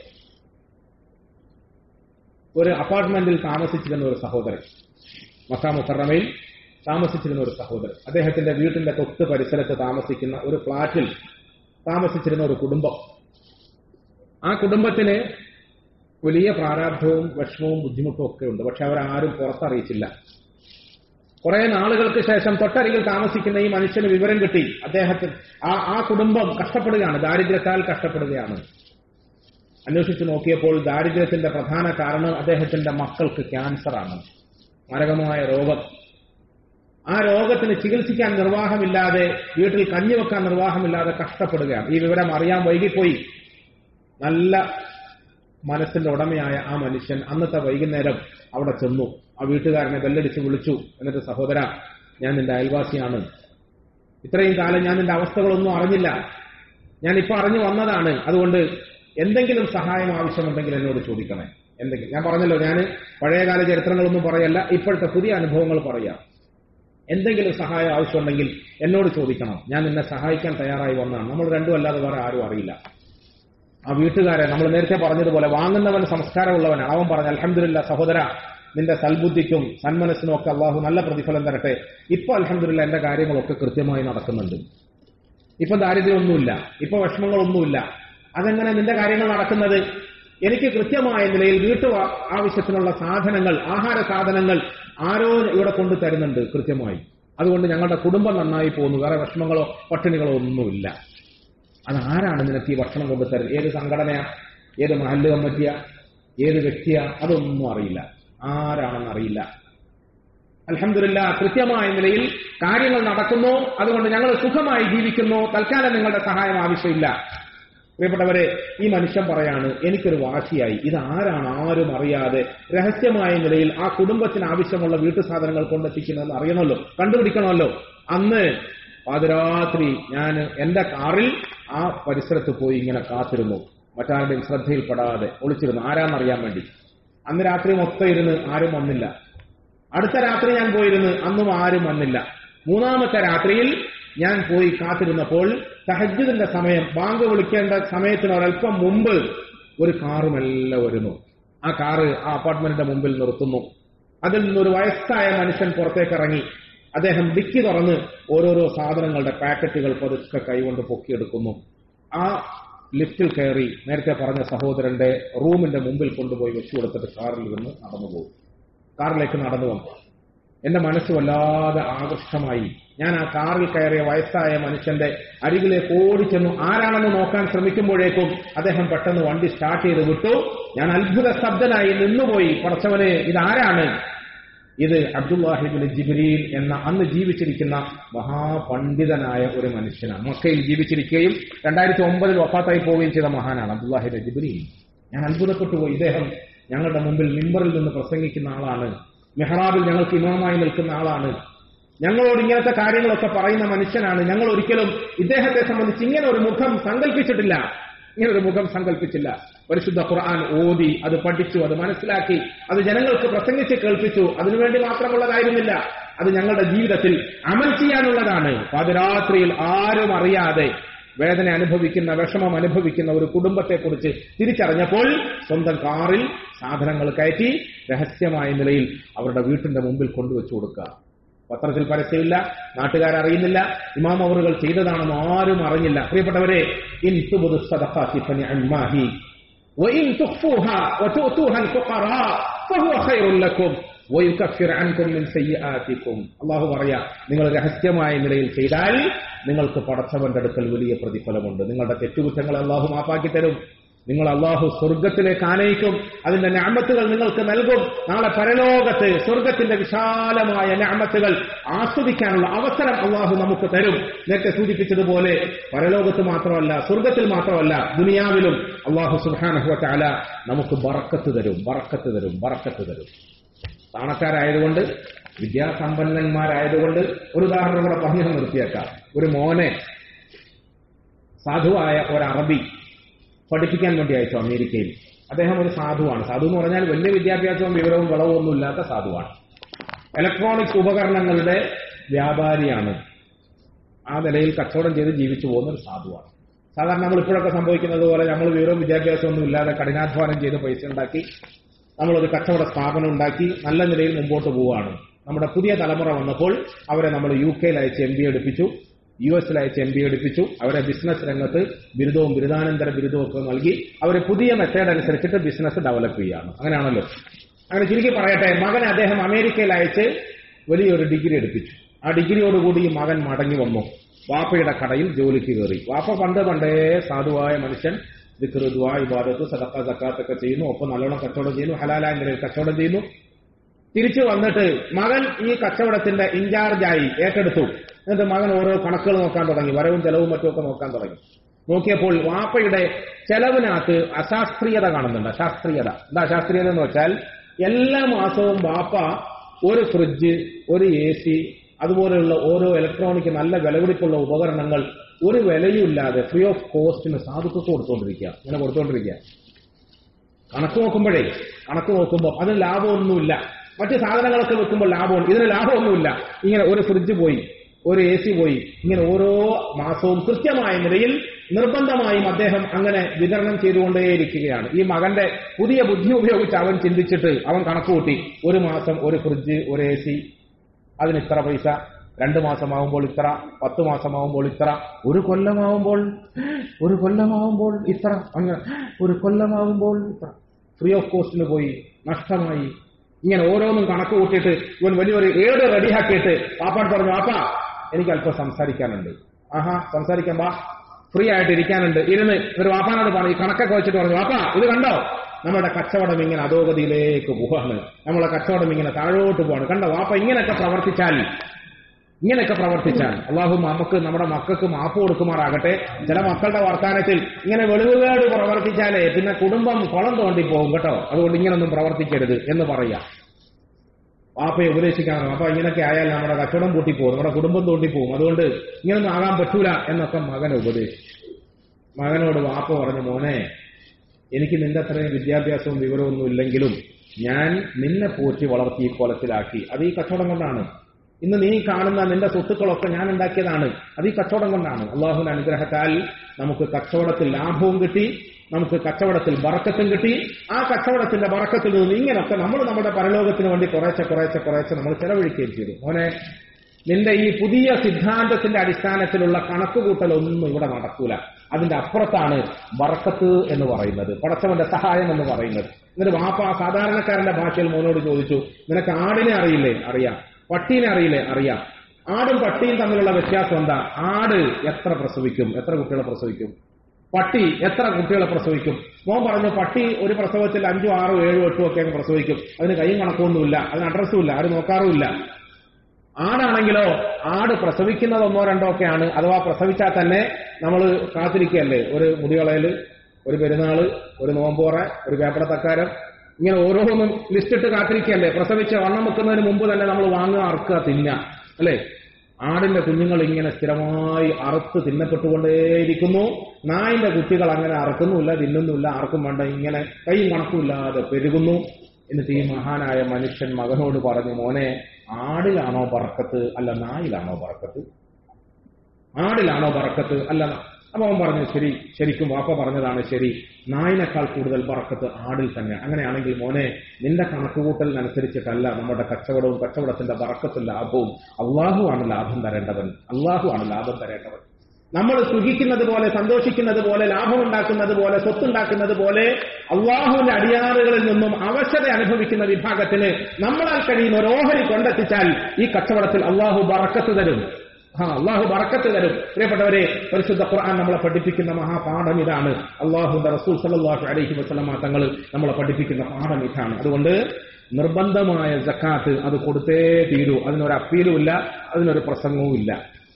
Speaker 1: ഒരു അപ്പാർട്ട്മെന്റിൽ താമസിച്ചിരുന്ന ഒരു സഹോദരൻ മക്കാമുക്കറമയിൽ താമസിച്ചിരുന്ന ഒരു സഹോദരൻ അദ്ദേഹത്തിന്റെ വീട്ടിന്റെ തൊട്ട് പരിസരത്ത് താമസിക്കുന്ന ഒരു ഫ്ളാറ്റിൽ താമസിച്ചിരുന്ന ഒരു കുടുംബം ആ കുടുംബത്തിന് വലിയ പ്രാരാബ്ധവും വിഷമവും ബുദ്ധിമുട്ടും ഒക്കെ ഉണ്ട് പക്ഷെ അവരാരും പുറത്തറിയിച്ചില്ല കുറെ നാളുകൾക്ക് ശേഷം തൊട്ടരികിൽ താമസിക്കുന്ന ഈ മനുഷ്യന് വിവരം കിട്ടി അദ്ദേഹത്തിന് ആ ആ കുടുംബം കഷ്ടപ്പെടുകയാണ് ദാരിദ്ര്യത്താൽ കഷ്ടപ്പെടുകയാണ് അന്വേഷിച്ചു നോക്കിയപ്പോൾ ദാരിദ്ര്യത്തിന്റെ പ്രധാന കാരണം അദ്ദേഹത്തിന്റെ മക്കൾക്ക് ക്യാൻസറാണ് മാരകമായ രോഗം ആ രോഗത്തിന് ചികിത്സിക്കാൻ നിർവാഹമില്ലാതെ വീട്ടിൽ കഞ്ഞിവെക്കാൻ നിർവാഹമില്ലാതെ കഷ്ടപ്പെടുകയാണ് ഈ വിവരം അറിയാൻ വൈകിപ്പോയി നല്ല മനസ്സിന്റെ ഉടമയായ ആ മനുഷ്യൻ അന്നത്തെ വൈകുന്നേരം അവിടെ ചെന്നു ആ വീട്ടുകാരനെ ബെല്ലടിച്ച് വിളിച്ചു എന്നിട്ട് സഹോദര ഞാൻ നിന്റെ അയൽവാസിയാണ് ഇത്രയും കാലം ഞാൻ നിന്റെ അവസ്ഥകളൊന്നും അറിഞ്ഞില്ല ഞാൻ ഇപ്പൊ അറിഞ്ഞു വന്നതാണ് അതുകൊണ്ട് എന്തെങ്കിലും സഹായം ആവശ്യമുണ്ടെങ്കിൽ എന്നോട് ചോദിക്കണേ എന്തെങ്കിലും ഞാൻ പറഞ്ഞല്ലോ ഞാൻ പഴയകാല ചരിത്രങ്ങളൊന്നും പറയല്ല ഇപ്പോഴത്തെ പുതിയ അനുഭവങ്ങൾ പറയാം എന്തെങ്കിലും സഹായം ആവശ്യമുണ്ടെങ്കിൽ എന്നോട് ചോദിക്കണം ഞാൻ നിന്നെ സഹായിക്കാൻ തയ്യാറായി വന്നതാണ് നമ്മൾ രണ്ടും അല്ലാതെ വേറെ ആരും അറിയില്ല ആ വീട്ടുകാരെ നമ്മൾ നേരത്തെ പറഞ്ഞതുപോലെ വാങ്ങുന്നവൻ സംസ്കാരമുള്ളവനാണ് അവൻ പറഞ്ഞു അലഹമില്ല സഹോദര നിന്റെ സൽബുദ്ധിക്കും സന്മനസ്സിനും ഒക്കെ അള്ളാഹു നല്ല പ്രതിഫലം തരട്ടെ ഇപ്പൊ അലഹമില്ല എന്റെ കാര്യങ്ങളൊക്കെ കൃത്യമായി നടക്കുന്നുണ്ട് ഇപ്പൊ ദാരിദ്ര്യമൊന്നുമില്ല ഇപ്പൊ വിഷമങ്ങളൊന്നുമില്ല അതെങ്ങനെ നിന്റെ കാര്യങ്ങൾ നടക്കുന്നത് എനിക്ക് കൃത്യമായ നിലയിൽ വീട്ടു ആവശ്യത്തിനുള്ള സാധനങ്ങൾ ആഹാര സാധനങ്ങൾ ആരോ ഇവിടെ കൊണ്ടു തരുന്നുണ്ട് കൃത്യമായി അതുകൊണ്ട് ഞങ്ങളുടെ കുടുംബം നന്നായി പോകുന്നു വേറെ വിഷമങ്ങളോ പട്ടിണികളോ ഒന്നുമില്ല അത് ആരാണ് നിനക്ക് ഈ ഭക്ഷണം കൊണ്ടു തരുന്നത് ഏത് സംഘടനയാ ഏത് മഹല്ല് കമ്മിറ്റിയാ ഏത് വ്യക്തിയാ അതൊന്നും അറിയില്ല ആരാണെന്ന് അറിയില്ല അലഹമില്ല കൃത്യമായ നിലയിൽ കാര്യങ്ങൾ നടക്കുന്നു അതുകൊണ്ട് ഞങ്ങൾ സുഖമായി ജീവിക്കുന്നു തൽക്കാലം നിങ്ങളുടെ സഹായം ആവശ്യമില്ല പ്രിയപ്പെട്ടവരെ ഈ മനുഷ്യൻ പറയാണ് എനിക്കൊരു വാശിയായി ഇത് ആരാണ് ആരും അറിയാതെ രഹസ്യമായ നിലയിൽ ആ കുടുംബത്തിന് ആവശ്യമുള്ള വീട്ടു സാധനങ്ങൾ കൊണ്ടെത്തിക്കുന്നതെന്ന് അറിയണമല്ലോ കണ്ടുപിടിക്കണമല്ലോ അന്ന് പാതിരാത്രി ഞാൻ എന്റെ കാറിൽ ആ പരിസരത്ത് പോയി ഇങ്ങനെ കാത്തിരുന്നു മറ്റാരുടെയും ശ്രദ്ധയിൽപ്പെടാതെ ഒളിച്ചിരുന്നു ആരാന്നറിയാൻ വേണ്ടി അന്ന് രാത്രി മൊത്തം ഇരുന്ന് ആരും വന്നില്ല അടുത്ത രാത്രി ഞാൻ പോയിരുന്ന് അന്നും ആരും വന്നില്ല മൂന്നാമത്തെ രാത്രിയിൽ ഞാൻ പോയി കാത്തിരുന്നപ്പോൾ തഹജ്ജുദിന്റെ സമയം ബാങ്ക് വിളിക്കേണ്ട സമയത്തിന് ഒരല്പം മുമ്പ് ഒരു കാറ് മെല്ലെ വരുന്നു ആ കാറ് ആ അപ്പാർട്ട്മെന്റിന്റെ മുമ്പിൽ നിർത്തുന്നു അതിൽ നിന്നൊരു വയസ്സായ മനുഷ്യൻ പുറത്തേക്ക് ഇറങ്ങി അദ്ദേഹം ഡിക്കി തുറന്ന് ഓരോരോ സാധനങ്ങളുടെ പാക്കറ്റുകൾ പതുക്കെ കൈകൊണ്ട് പൊക്കിയെടുക്കുന്നു ആ ലിഫ്റ്റിൽ കയറി നേരത്തെ പറഞ്ഞ സഹോദരന്റെ റൂമിന്റെ മുമ്പിൽ കൊണ്ടുപോയി വെച്ചു കൊടുത്തിട്ട് കാറിൽ നിന്ന് നടന്നു പോകും കാറിലേക്ക് നടന്നു വന്നു എന്റെ മനസ്സ് വല്ലാതെ ആകർഷമായി ഞാൻ ആ കാറിൽ കയറിയ വയസ്സായ മനുഷ്യന്റെ അരികിലേക്ക് ഓടിച്ചെന്നു ആരാണെന്ന് നോക്കാൻ ശ്രമിക്കുമ്പോഴേക്കും അദ്ദേഹം പെട്ടെന്ന് വണ്ടി സ്റ്റാർട്ട് ചെയ്ത് വിട്ടു ഞാൻ അത്ഭുത ശബ്ദനായി നിന്നുപോയി പടച്ചവനെ ഇതാരാണ് ഇത് അബ്ദുല്ലാഹിബിൻ ജിബ്രീൽ എന്ന അന്ന് ജീവിച്ചിരിക്കുന്ന മഹാപണ്ഡിതനായ ഒരു മനുഷ്യനാണ് മക്കയിൽ ജീവിച്ചിരിക്കുകയും രണ്ടായിരത്തി ഒമ്പതിൽ വഫാത്തായി പോവുകയും ചെയ്ത മഹാനാണ് അബ്ദുല്ലാഹിബിൻ ജിബ്രീൽ ഞാൻ അത്ഭുതപ്പെട്ടു പോയി ഇദ്ദേഹം ഞങ്ങളുടെ മുമ്പിൽ മിമ്പറിൽ നിന്ന് പ്രസംഗിക്കുന്ന ആളാണ് മെഹ്റാബിൽ ഞങ്ങൾക്ക് ഇമാമായി നിൽക്കുന്ന ആളാണ് ഞങ്ങളോട് ഇങ്ങനത്തെ കാര്യങ്ങളൊക്കെ പറയുന്ന മനുഷ്യനാണ് ഞങ്ങൾ ഒരിക്കലും ഇദ്ദേഹത്തെ സംബന്ധിച്ച് ഇങ്ങനെ ഒരു മുഖം സങ്കല്പിച്ചിട്ടില്ല ഇങ്ങനെ ഒരു മുഖം സങ്കല്പിച്ചില്ല പരിശുദ്ധ ഖുർആൻ ഓതി അത് പഠിച്ചു അത് മനസ്സിലാക്കി അത് ജനങ്ങൾക്ക് പ്രസംഗിച്ച് കേൾപ്പിച്ചു അതിനുവേണ്ടി മാത്രമുള്ളതായിരുന്നില്ല അത് ഞങ്ങളുടെ ജീവിതത്തിൽ അമൽ ചെയ്യാനുള്ളതാണ് പാതിരാത്രിയിൽ ആരും അറിയാതെ വേദന അനുഭവിക്കുന്ന വിഷമം അനുഭവിക്കുന്ന ഒരു കുടുംബത്തെക്കുറിച്ച് തിരിച്ചറിഞ്ഞപ്പോൾ സ്വന്തം കാറിൽ സാധനങ്ങൾ കയറ്റി രഹസ്യമായ നിലയിൽ അവരുടെ വീട്ടിന്റെ മുമ്പിൽ കൊണ്ടുവച്ചു കൊടുക്കുക പത്രത്തിൽ പരസ്യമില്ല നാട്ടുകാരറിയുന്നില്ല ഇമാം അവറുകൾ ചെയ്തതാണെന്ന് ആരും അറിഞ്ഞില്ല പ്രിയപ്പെട്ടവരെ ഇൻ തുബുദു സദഖാത്തി ഫനിഅമ്മാഹി وإن تخفوها وتؤتوها الفقراء فهو خير لكم ويكفر عنكم من سيئاتكم അള്ളാഹു പറയാ നിങ്ങൾ രഹസ്യമായ നിലയിൽ ചെയ്താൽ നിങ്ങൾക്ക് പടച്ചവന്റെ അടുക്കൽ വലിയ പ്രതിഫലമുണ്ട് നിങ്ങളുടെ തെറ്റുകുറ്റങ്ങൾ അള്ളാഹു മാപ്പാക്കി തരും നിങ്ങൾ അള്ളാഹു സ്വർഗത്തിലേക്ക് ആനയിക്കും അതിന്റെ ഞാമത്തുകൾ നിങ്ങൾക്ക് നൽകും നാളെ പരലോകത്ത് സ്വർഗത്തിന്റെ വിശാലമായ ഞാമത്തുകൾ ആസ്വദിക്കാനുള്ള അവസരം അള്ളാഹു നമുക്ക് തരും നേരത്തെ സൂചിപ്പിച്ചതുപോലെ പരലോകത്ത് മാത്രമല്ല സ്വർഗത്തിൽ മാത്രമല്ല ദുനിയാവിലും അള്ളാഹു സുഹാനഹുവ ചാല നമുക്ക് ബറക്കത്ത് തരും ബറക്കത്ത് തരും ബറക്കത്ത് തരും താണക്കാരായതുകൊണ്ട് വിദ്യാസമ്പന്നന്മാരായതുകൊണ്ട് ഒരു ഉദാഹരണം കൂടെ പറഞ്ഞു നിർത്തിയേക്കാം ഒരു മോനെ സാധുവായ ഒരു അറബി പഠിപ്പിക്കാൻ വേണ്ടി അയച്ചു അമേരിക്കയിൽ അദ്ദേഹം ഒരു സാധുവാണ് സാധു എന്ന് പറഞ്ഞാൽ വലിയ വിദ്യാഭ്യാസവും വിവരവും വളവും ഒന്നും ഇല്ലാത്ത സാധുവാണ് ഇലക്ട്രോണിക്സ് ഉപകരണങ്ങളുടെ വ്യാപാരിയാണ് ആ നിലയിൽ കച്ചവടം ചെയ്ത് ജീവിച്ചു പോകുന്ന ഒരു സാധുവാണ് സാധാരണ നമ്മൾ ഇപ്പോഴൊക്കെ സംഭവിക്കുന്നത് പോലെ നമ്മൾ വിവരവും വിദ്യാഭ്യാസവും ഒന്നും ഇല്ലാതെ കഠിനാധ്വാനം ചെയ്ത് പൈസ ഉണ്ടാക്കി നമ്മളൊരു കച്ചവട സ്ഥാപനം ഉണ്ടാക്കി നല്ല നിലയിൽ മുമ്പോട്ട് പോവുകയാണ് നമ്മുടെ പുതിയ തലമുറ വന്നപ്പോൾ അവരെ നമ്മൾ യു കെയിൽ അയച്ച് എം ബി എടുപ്പിച്ചു യു എസിൽ അയച്ച് എം ബി എടുപ്പിച്ചു അവരെ ബിസിനസ് രംഗത്ത് ബിരുദവും ബിരുദാനന്തര ബിരുദവും ഒക്കെ നൽകി അവരെ പുതിയ മെത്തേഡ് അനുസരിച്ചിട്ട് ബിസിനസ് ഡെവലപ്പ് ചെയ്യുകയാണ് അങ്ങനെയാണല്ലോ അങ്ങനെ ചുരുക്കി പറയട്ടെ മകൻ അദ്ദേഹം അമേരിക്കയിൽ അയച്ച് വലിയൊരു ഡിഗ്രി എടുപ്പിച്ചു ആ ഡിഗ്രിയോടുകൂടി ഈ മകൻ മടങ്ങി വന്നു വാപ്പയുടെ കടയിൽ ജോലിക്ക് കയറി വാപ്പ പണ്ട് പണ്ടേ സാധുവായ മനുഷ്യൻ ദിക്റുദ്വാ ഇബാദത്ത് സദക്ക സക്കാത്തൊക്കെ ചെയ്യുന്നു ഒപ്പം നല്ലോണം കച്ചവടം ചെയ്യുന്നു ഹലാലായ നിലയിൽ കച്ചവടം ചെയ്യുന്നു തിരിച്ചു വന്നിട്ട് മകൻ ഈ കച്ചവടത്തിന്റെ ഇൻചാർജായി ഏറ്റെടുത്തു എന്നിട്ട് മകൻ ഓരോ കണക്കുകൾ നോക്കാൻ തുടങ്ങി വരവും ചെലവും മറ്റുമൊക്കെ നോക്കാൻ തുടങ്ങി നോക്കിയപ്പോൾ വാപ്പയുടെ ചെലവിനകത്ത് അശാസ്ത്രീയത കാണുന്നുണ്ട് അശാസ്ത്രീയത എന്താ അശാസ്ത്രീയത എന്ന് വെച്ചാൽ എല്ലാ മാസവും വാപ്പ ഒരു ഫ്രിഡ്ജ് ഒരു എ സി അതുപോലെയുള്ള ഓരോ ഇലക്ട്രോണിക് നല്ല വിലപിടിപ്പുള്ള ഉപകരണങ്ങൾ ഒരു വിലയുമില്ലാതെ ഫ്രീ ഓഫ് കോസ്റ്റിന് സാധുക്കൾക്ക് കൊടുത്തുകൊണ്ടിരിക്കുക ഇങ്ങനെ കൊടുത്തുകൊണ്ടിരിക്കുക കണക്ക് നോക്കുമ്പോഴേ കണക്ക് നോക്കുമ്പോൾ അതിന് ലാഭമൊന്നുമില്ല മറ്റ് സാധനങ്ങളൊക്കെ വെക്കുമ്പോൾ ലാഭമുണ്ട് ഇതിന് ലാഭമൊന്നുമില്ല ഇങ്ങനെ ഒരു ഫ്രിഡ്ജ് പോയി ഒരു എ സി പോയി ഇങ്ങനെ ഓരോ മാസവും കൃത്യമായ നിലയിൽ നിർബന്ധമായും അദ്ദേഹം അങ്ങനെ വിതരണം ചെയ്തുകൊണ്ടേയിരിക്കുകയാണ് ഈ മകന്റെ പുതിയ ബുദ്ധി ഉപയോഗിച്ച് അവൻ ചിന്തിച്ചിട്ട് അവൻ കണക്കുകൂട്ടി ഒരു മാസം ഒരു ഫ്രിഡ്ജ് ഒരു എ സി അതിന് ഇത്ര പൈസ രണ്ടു മാസമാവുമ്പോൾ ഇത്ര പത്ത് മാസമാവുമ്പോൾ ഇത്ര ഒരു കൊല്ലമാവുമ്പോൾ ഒരു കൊല്ലമാവുമ്പോൾ ഇത്ര അങ്ങനെ ഒരു കൊല്ലമാവുമ്പോൾ ഇത്ര ഫ്രീ ഓഫ് കോസ്റ്റിന് പോയി നഷ്ടമായി ഇങ്ങനെ ഓരോന്നും കണക്ക് കൂട്ടിയിട്ട് ഇവൻ വലിയൊരു ഏട് റെഡിയാക്കിയിട്ട് പാപ്പാട് പറഞ്ഞു പാപ്പ എനിക്ക് അല്പം സംസാരിക്കാനുണ്ട് ആഹാ സംസാരിക്കാൻ വാ ഫ്രീ ആയിട്ട് ഇരിക്കാനുണ്ട് ഇരുന്ന് ഒരു വാപ്പാനോട് പറഞ്ഞു ഈ കണക്കൊക്കെ വെച്ചിട്ട് പറഞ്ഞു വാപ്പാ ഇത് കണ്ടോ നമ്മുടെ കച്ചവടം ഇങ്ങനെ അധോഗതിയിലേക്ക് പോവാണ് നമ്മളെ കച്ചവടം ഇങ്ങനെ താഴോട്ട് പോവാണ് കണ്ടോ വാപ്പ ഇങ്ങനെയൊക്കെ പ്രവർത്തിച്ചാൽ ഇങ്ങനെയൊക്കെ പ്രവർത്തിച്ചാൽ അള്ളാഹു നമുക്ക് നമ്മുടെ മക്കൾക്ക് മാപ്പ് കൊടുക്കുമാറാകട്ടെ ചില മക്കളുടെ വർത്താനത്തിൽ ഇങ്ങനെ വെളിവുകേട് പ്രവർത്തിച്ചാലേ പിന്നെ കുടുംബം കുളം തോണ്ടി പോകും കേട്ടോ അതുകൊണ്ട് ഇങ്ങനൊന്നും പ്രവർത്തിക്കരുത് എന്ന് പറയാം വാപ്പയെ ഉപദേശിക്കണം അപ്പൊ ഇങ്ങനെയൊക്കെ ആയാൽ നമ്മുടെ കച്ചവടം പൂട്ടിപ്പോകും നമ്മുടെ കുടുംബം തോണ്ടിപ്പോകും അതുകൊണ്ട് ഇങ്ങനൊന്നും ആകാൻ പറ്റൂല എന്നൊക്കെ മകനെ ഉപദേശിച്ചു മകനോട് വാപ്പ പറഞ്ഞു മോനെ എനിക്ക് നിന്റെ അത്രയും വിദ്യാഭ്യാസവും വിവരമൊന്നും ഇല്ലെങ്കിലും ഞാൻ നിന്നെ പോറ്റി വളർത്തി ഈ കൊലത്തിലാക്കി അത് ഈ കച്ചവടം കൊണ്ടാണ് ഇന്ന് നീ കാണുന്ന നിന്റെ സ്വത്തുക്കളൊക്കെ ഞാൻ ഉണ്ടാക്കിയതാണ് അത് ഈ കച്ചവടം കൊണ്ടാണ് അള്ളാഹുവിന്റെ അനുഗ്രഹത്താൽ നമുക്ക് കച്ചവടത്തിൽ ലാഭവും കിട്ടി നമുക്ക് കച്ചവടത്തിൽ ബറക്കത്തും കിട്ടി ആ കച്ചവടത്തിന്റെ ബറക്കത്തിൽ നിന്ന് ഇങ്ങനൊക്കെ നമ്മൾ നമ്മുടെ പരലോകത്തിന് വേണ്ടി കുറേശ്ശെ കുറേശ്ശെ കുറേശ്ശെ നമ്മൾ ചെലവഴിക്കുകയും ചെയ്തു മോനെ നിന്റെ ഈ പുതിയ സിദ്ധാന്തത്തിന്റെ അടിസ്ഥാനത്തിലുള്ള കണക്കുകൂട്ടലൊന്നും ഇവിടെ നടക്കൂല അതിന്റെ അപ്പുറത്താണ് ബറക്കത്ത് എന്ന് പറയുന്നത് പടച്ചവന്റെ സഹായം എന്ന് പറയുന്നത് എന്നിട്ട് വാപ്പ സാധാരണക്കാരന്റെ ഭാഷയിൽ മോനോട് ചോദിച്ചു നിനക്ക് ആടിനെ അറിയില്ലേ അറിയാം പട്ടീനെ അറിയില്ലേ അറിയാം ആടും പട്ടിയും തമ്മിലുള്ള വ്യത്യാസം എന്താ ആട് എത്ര പ്രസവിക്കും എത്ര കുട്ടികളെ പ്രസവിക്കും പട്ടി എത്ര കുട്ടികളെ പ്രസവിക്കും മോൻ പറഞ്ഞു പട്ടി ഒരു പ്രസവത്തിൽ അഞ്ചും ആറും ഏഴും എട്ടും ഒക്കെ അങ്ങ് പ്രസവിക്കും അതിന് കൈയും കണക്കൊന്നുമില്ല അതിന് അഡ്രസ്സും ഇല്ല ആരും നോക്കാറുമില്ല ആടാണെങ്കിലോ ആട് പ്രസവിക്കുന്നത് ഒന്നോ രണ്ടോ ഒക്കെയാണ് അഥവാ പ്രസവിച്ചാൽ തന്നെ നമ്മൾ കാത്തിരിക്കുകയല്ലേ ഒരു മുടികളയില് ഒരു പെരുന്നാള് ഒരു നോമ്പോറ ഒരു പേപ്പറ തക്കാരം ഇങ്ങനെ ഓരോന്നും ലിസ്റ്റിട്ട് കാത്തിരിക്കുകയല്ലേ പ്രസവിച്ച് വണ്ണം വെക്കുന്നതിന് മുമ്പ് തന്നെ നമ്മൾ വാങ്ങുക അറുക്കുക തിന്നുക അല്ലേ ആടിന്റെ കുഞ്ഞുങ്ങൾ ഇങ്ങനെ സ്ഥിരമായി അറുത്ത് തിന്നപ്പെട്ടുകൊണ്ടേയിരിക്കുന്നു നായിന്റെ കുട്ടികൾ അങ്ങനെ അറുക്കുന്നുമില്ല തിന്നുന്നില്ല ആർക്കും വേണ്ട ഇങ്ങനെ കൈയും കണക്കുമില്ലാതെ പെരുകുന്നു എന്നിട്ട് ഈ മഹാനായ മനുഷ്യൻ മകനോട് പറഞ്ഞു മോനെ ആടിലാണോ പറക്കത്ത് അല്ല നായിലാണോ പറക്കത്ത് ആടിലാണോ പറക്കത്ത് അല്ല അപ്പൊ അവൻ പറഞ്ഞു ശരി ശരിക്കും വാപ്പ പറഞ്ഞതാണ് ശരി നായിനേക്കാൾ കൂടുതൽ പറക്കത്ത് ആടിൽ തന്നെ അങ്ങനെയാണെങ്കിൽ മോനെ നിന്റെ കണക്കുകൂട്ടലിനനുസരിച്ചിട്ടല്ല നമ്മുടെ കച്ചവടവും കച്ചവടത്തിന്റെ പറക്കത്തും ലാഭവും അള്ളാഹു ആണ് ലാഭം തരേണ്ടവൻ അള്ളാഹു ആണ് ലാഭം തരേണ്ടവൻ നമ്മൾ സുഖിക്കുന്നത് പോലെ സന്തോഷിക്കുന്നത് പോലെ ലാഭമുണ്ടാക്കുന്നത് പോലെ സ്വത്തുണ്ടാക്കുന്നത് പോലെ അള്ളാഹുവിന്റെ അടിയാറുകളിൽ നിന്നും അവശത അനുഭവിക്കുന്ന വിഭാഗത്തിന് നമ്മളാൽ കഴിയുന്ന ഒരു ഓഹരി കൊണ്ടെത്തിച്ചാൽ ഈ കച്ചവടത്തിൽ അള്ളാഹു ബറക്കത്ത് തരും ആ അള്ളാഹു ബറക്കത്ത് തരും പ്രിയപ്പെട്ടവരെ പരിശുദ്ധ ഖുർആൻ നമ്മളെ പഠിപ്പിക്കുന്ന മഹാപാഠം ഇതാണ് അള്ളാഹുന്റെ റസൂൽ സല്ലാഹു അലൈഹി വസ്ലമ തങ്ങൾ നമ്മളെ പഠിപ്പിക്കുന്ന പാഠം ഇതാണ് അതുകൊണ്ട് നിർബന്ധമായ ജക്കാത്ത് അത് കൊടുത്തേ തീരൂ അതിനൊരു അപ്പീലും ഇല്ല അതിനൊരു പ്രസംഗവും ഇല്ല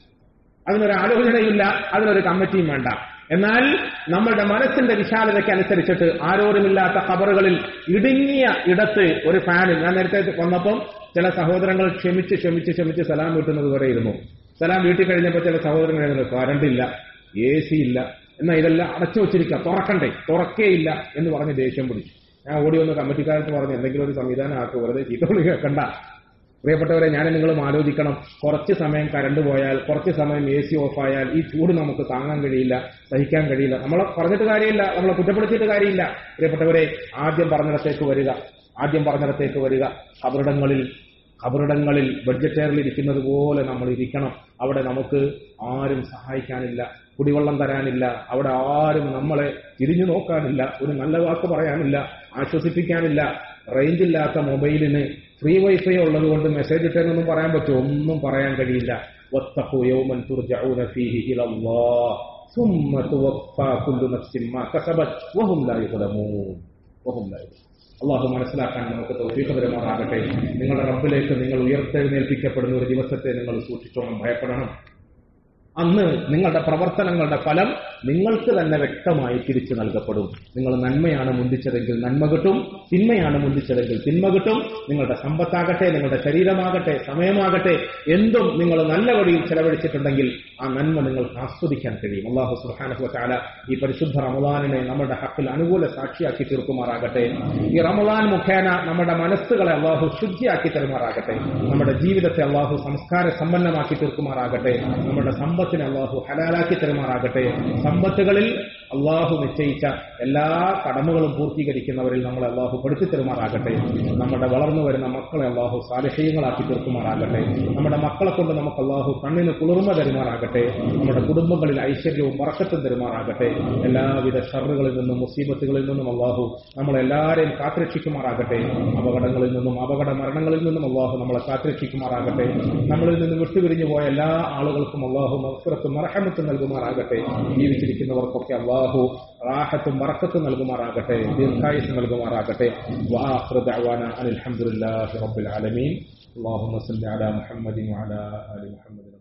Speaker 1: അതിനൊരു ആലോചനയില്ല അതിനൊരു കമ്മിറ്റിയും വേണ്ട എന്നാൽ നമ്മളുടെ മനസ്സിന്റെ വിശാലതയ്ക്ക് അനുസരിച്ചിട്ട് ആരോരുമില്ലാത്ത ഖബറുകളിൽ ഇടുങ്ങിയ ഇടത്ത് ഒരു ഫാനിൽ ഞാൻ നേരത്തെ വന്നപ്പം ചില സഹോദരങ്ങൾ ക്ഷമിച്ച് ക്ഷമിച്ച് ക്ഷമിച്ച് സലാം വീട്ടുന്നത് വരെ ഇരുന്നു സലാം വീട്ടിൽ കഴിഞ്ഞപ്പോൾ ചില സഹോദരങ്ങൾ എഴുതുന്നു കറണ്ട് ഇല്ല എ സി ഇല്ല എന്നാൽ ഇതെല്ലാം അടച്ചു വെച്ചിരിക്കുക തുറക്കണ്ടേ തുറക്കേയില്ല എന്ന് പറഞ്ഞ് ദേഷ്യം പിടിച്ചു ഞാൻ ഓടി വന്ന് കമ്മിറ്റിക്കാർക്ക് പറഞ്ഞു എന്തെങ്കിലും ഒരു സംവിധാനം ആക്കുക വെറുതെ ചീത്തവിളി കേൾക്കണ്ട പ്രിയപ്പെട്ടവരെ ഞാൻ നിങ്ങളും ആലോചിക്കണം കുറച്ച് സമയം കരണ്ട് പോയാൽ കുറച്ച് സമയം എ സി ഓഫായാൽ ഈ ചൂട് നമുക്ക് താങ്ങാൻ കഴിയില്ല സഹിക്കാൻ കഴിയില്ല നമ്മളെ പറഞ്ഞിട്ട് കാര്യമില്ല നമ്മളെ കുറ്റപ്പെടുത്തിയിട്ട് കാര്യമില്ല പ്രിയപ്പെട്ടവരെ ആദ്യം പറഞ്ഞിടത്തേക്ക് വരിക ആദ്യം പറഞ്ഞിടത്തേക്ക് വരിക ഖബറിടങ്ങളിൽ ഖബറിടങ്ങളിൽ ബഡ്ജറ്റേറിൽ ഇരിക്കുന്നത് പോലെ നമ്മൾ ഇരിക്കണം അവിടെ നമുക്ക് ആരും സഹായിക്കാനില്ല കുടിവെള്ളം തരാനില്ല അവിടെ ആരും നമ്മളെ തിരിഞ്ഞു നോക്കാനില്ല ഒരു നല്ല വാക്ക് പറയാനില്ല ആശ്വസിപ്പിക്കാനില്ല റേഞ്ച് ഇല്ലാത്ത മൊബൈലിന് ഫ്രീ വൈഫൈ ഉള്ളത് കൊണ്ട് മെസ്സേജ് ഇട്ടെന്നൊന്നും പറയാൻ പറ്റുമോ ഒന്നും പറയാൻ കഴിയില്ല واتقوا يوما ترجعون فيه الى الله ثم توفى كل نفس ما كسبت وهم لا يظلمون وهم لا يظلمون അള്ളാഹു മനസ്സിലാക്കാൻ നമുക്ക് തൗഫീഖപരമാകട്ടെ നിങ്ങളുടെ റബ്ബിലേക്ക് നിങ്ങൾ ഉയർത്തെഴുന്നേൽപ്പിക്കപ്പെടുന്ന ഒരു ദിവസത്തെ നിങ്ങൾ സൂക്ഷിച്ചോണം ഭയപ്പെടണം അന്ന് നിങ്ങളുടെ പ്രവർത്തനങ്ങളുടെ ഫലം നിങ്ങൾക്ക് തന്നെ വ്യക്തമായി തിരിച്ചു നൽകപ്പെടും നിങ്ങൾ നന്മയാണ് മുന്തിച്ചതെങ്കിൽ നന്മ കിട്ടും തിന്മയാണ് മുന്തിച്ചതെങ്കിൽ തിന്മ കിട്ടും നിങ്ങളുടെ സമ്പത്താകട്ടെ നിങ്ങളുടെ ശരീരമാകട്ടെ സമയമാകട്ടെ എന്തും നിങ്ങൾ നല്ല വഴിയിൽ ചെലവഴിച്ചിട്ടുണ്ടെങ്കിൽ ആ നന്മ നിങ്ങൾക്ക് ആസ്വദിക്കാൻ കഴിയും അള്ളാഹു സുഹാനഹു ചാല ഈ പരിശുദ്ധ റമദാനിനെ നമ്മുടെ ഹക്കിൽ അനുകൂല സാക്ഷിയാക്കി തീർക്കുമാറാകട്ടെ ഈ റമദാൻ മുഖേന നമ്മുടെ മനസ്സുകളെ അള്ളാഹു ശുദ്ധിയാക്കി തരുമാറാകട്ടെ നമ്മുടെ ജീവിതത്തെ അള്ളാഹു സംസ്കാര സമ്പന്നമാക്കി തീർക്കുമാറാകട്ടെ നമ്മുടെ സമ്പത്തിനെ അള്ളാഹു ഹലാലാക്കി തരുമാറാകട്ടെ സമ്പത്തുകളിൽ അള്ളാഹു നിശ്ചയിച്ച എല്ലാ കടമകളും പൂർത്തീകരിക്കുന്നവരിൽ നമ്മളെ അള്ളാഹു പെടുത്തി തരുമാറാകട്ടെ നമ്മുടെ വളർന്നു വരുന്ന മക്കളെ അള്ളാഹു സാലഹ്യങ്ങളാക്കി തീർക്കുമാറാകട്ടെ നമ്മുടെ മക്കളെ കൊണ്ട് നമുക്ക് അള്ളാഹു കണ്ണിന് കുളിർമ തരുമാറാകട്ടെ നമ്മുടെ കുടുംബങ്ങളിൽ ഐശ്വര്യവും വറക്കത്തും തരുമാറാകട്ടെ എല്ലാവിധ ഷറുകളിൽ നിന്നും മുസീബത്തുകളിൽ നിന്നും അള്ളാഹു നമ്മളെല്ലാവരെയും കാത്തുരക്ഷിക്കുമാറാകട്ടെ അപകടങ്ങളിൽ നിന്നും അപകട മരണങ്ങളിൽ നിന്നും അള്ളാഹു നമ്മളെ കാത്തുരക്ഷിക്കുമാറാകട്ടെ നമ്മളിൽ നിന്ന് വിട്ടുപിരിഞ്ഞു പോയ എല്ലാ ആളുകൾക്കും അള്ളാഹു മത്സരത്തും മറഹമത്തും നൽകുമാറാകട്ടെ ജീവിച്ചിരിക്കുന്നവർക്കൊക്കെ അള്ളാഹു റാഹത്തും വറക്കത്തും നൽകുമാറാകട്ടെ ദീർഘായുസ് നൽകുമാറാകട്ടെ വാഹൃ ദഅവാന അനിൽ ഹംദുലില്ലാഹി റബ്ബിൽ ആലമീൻ اللهم صل على محمد وعلى ال محمد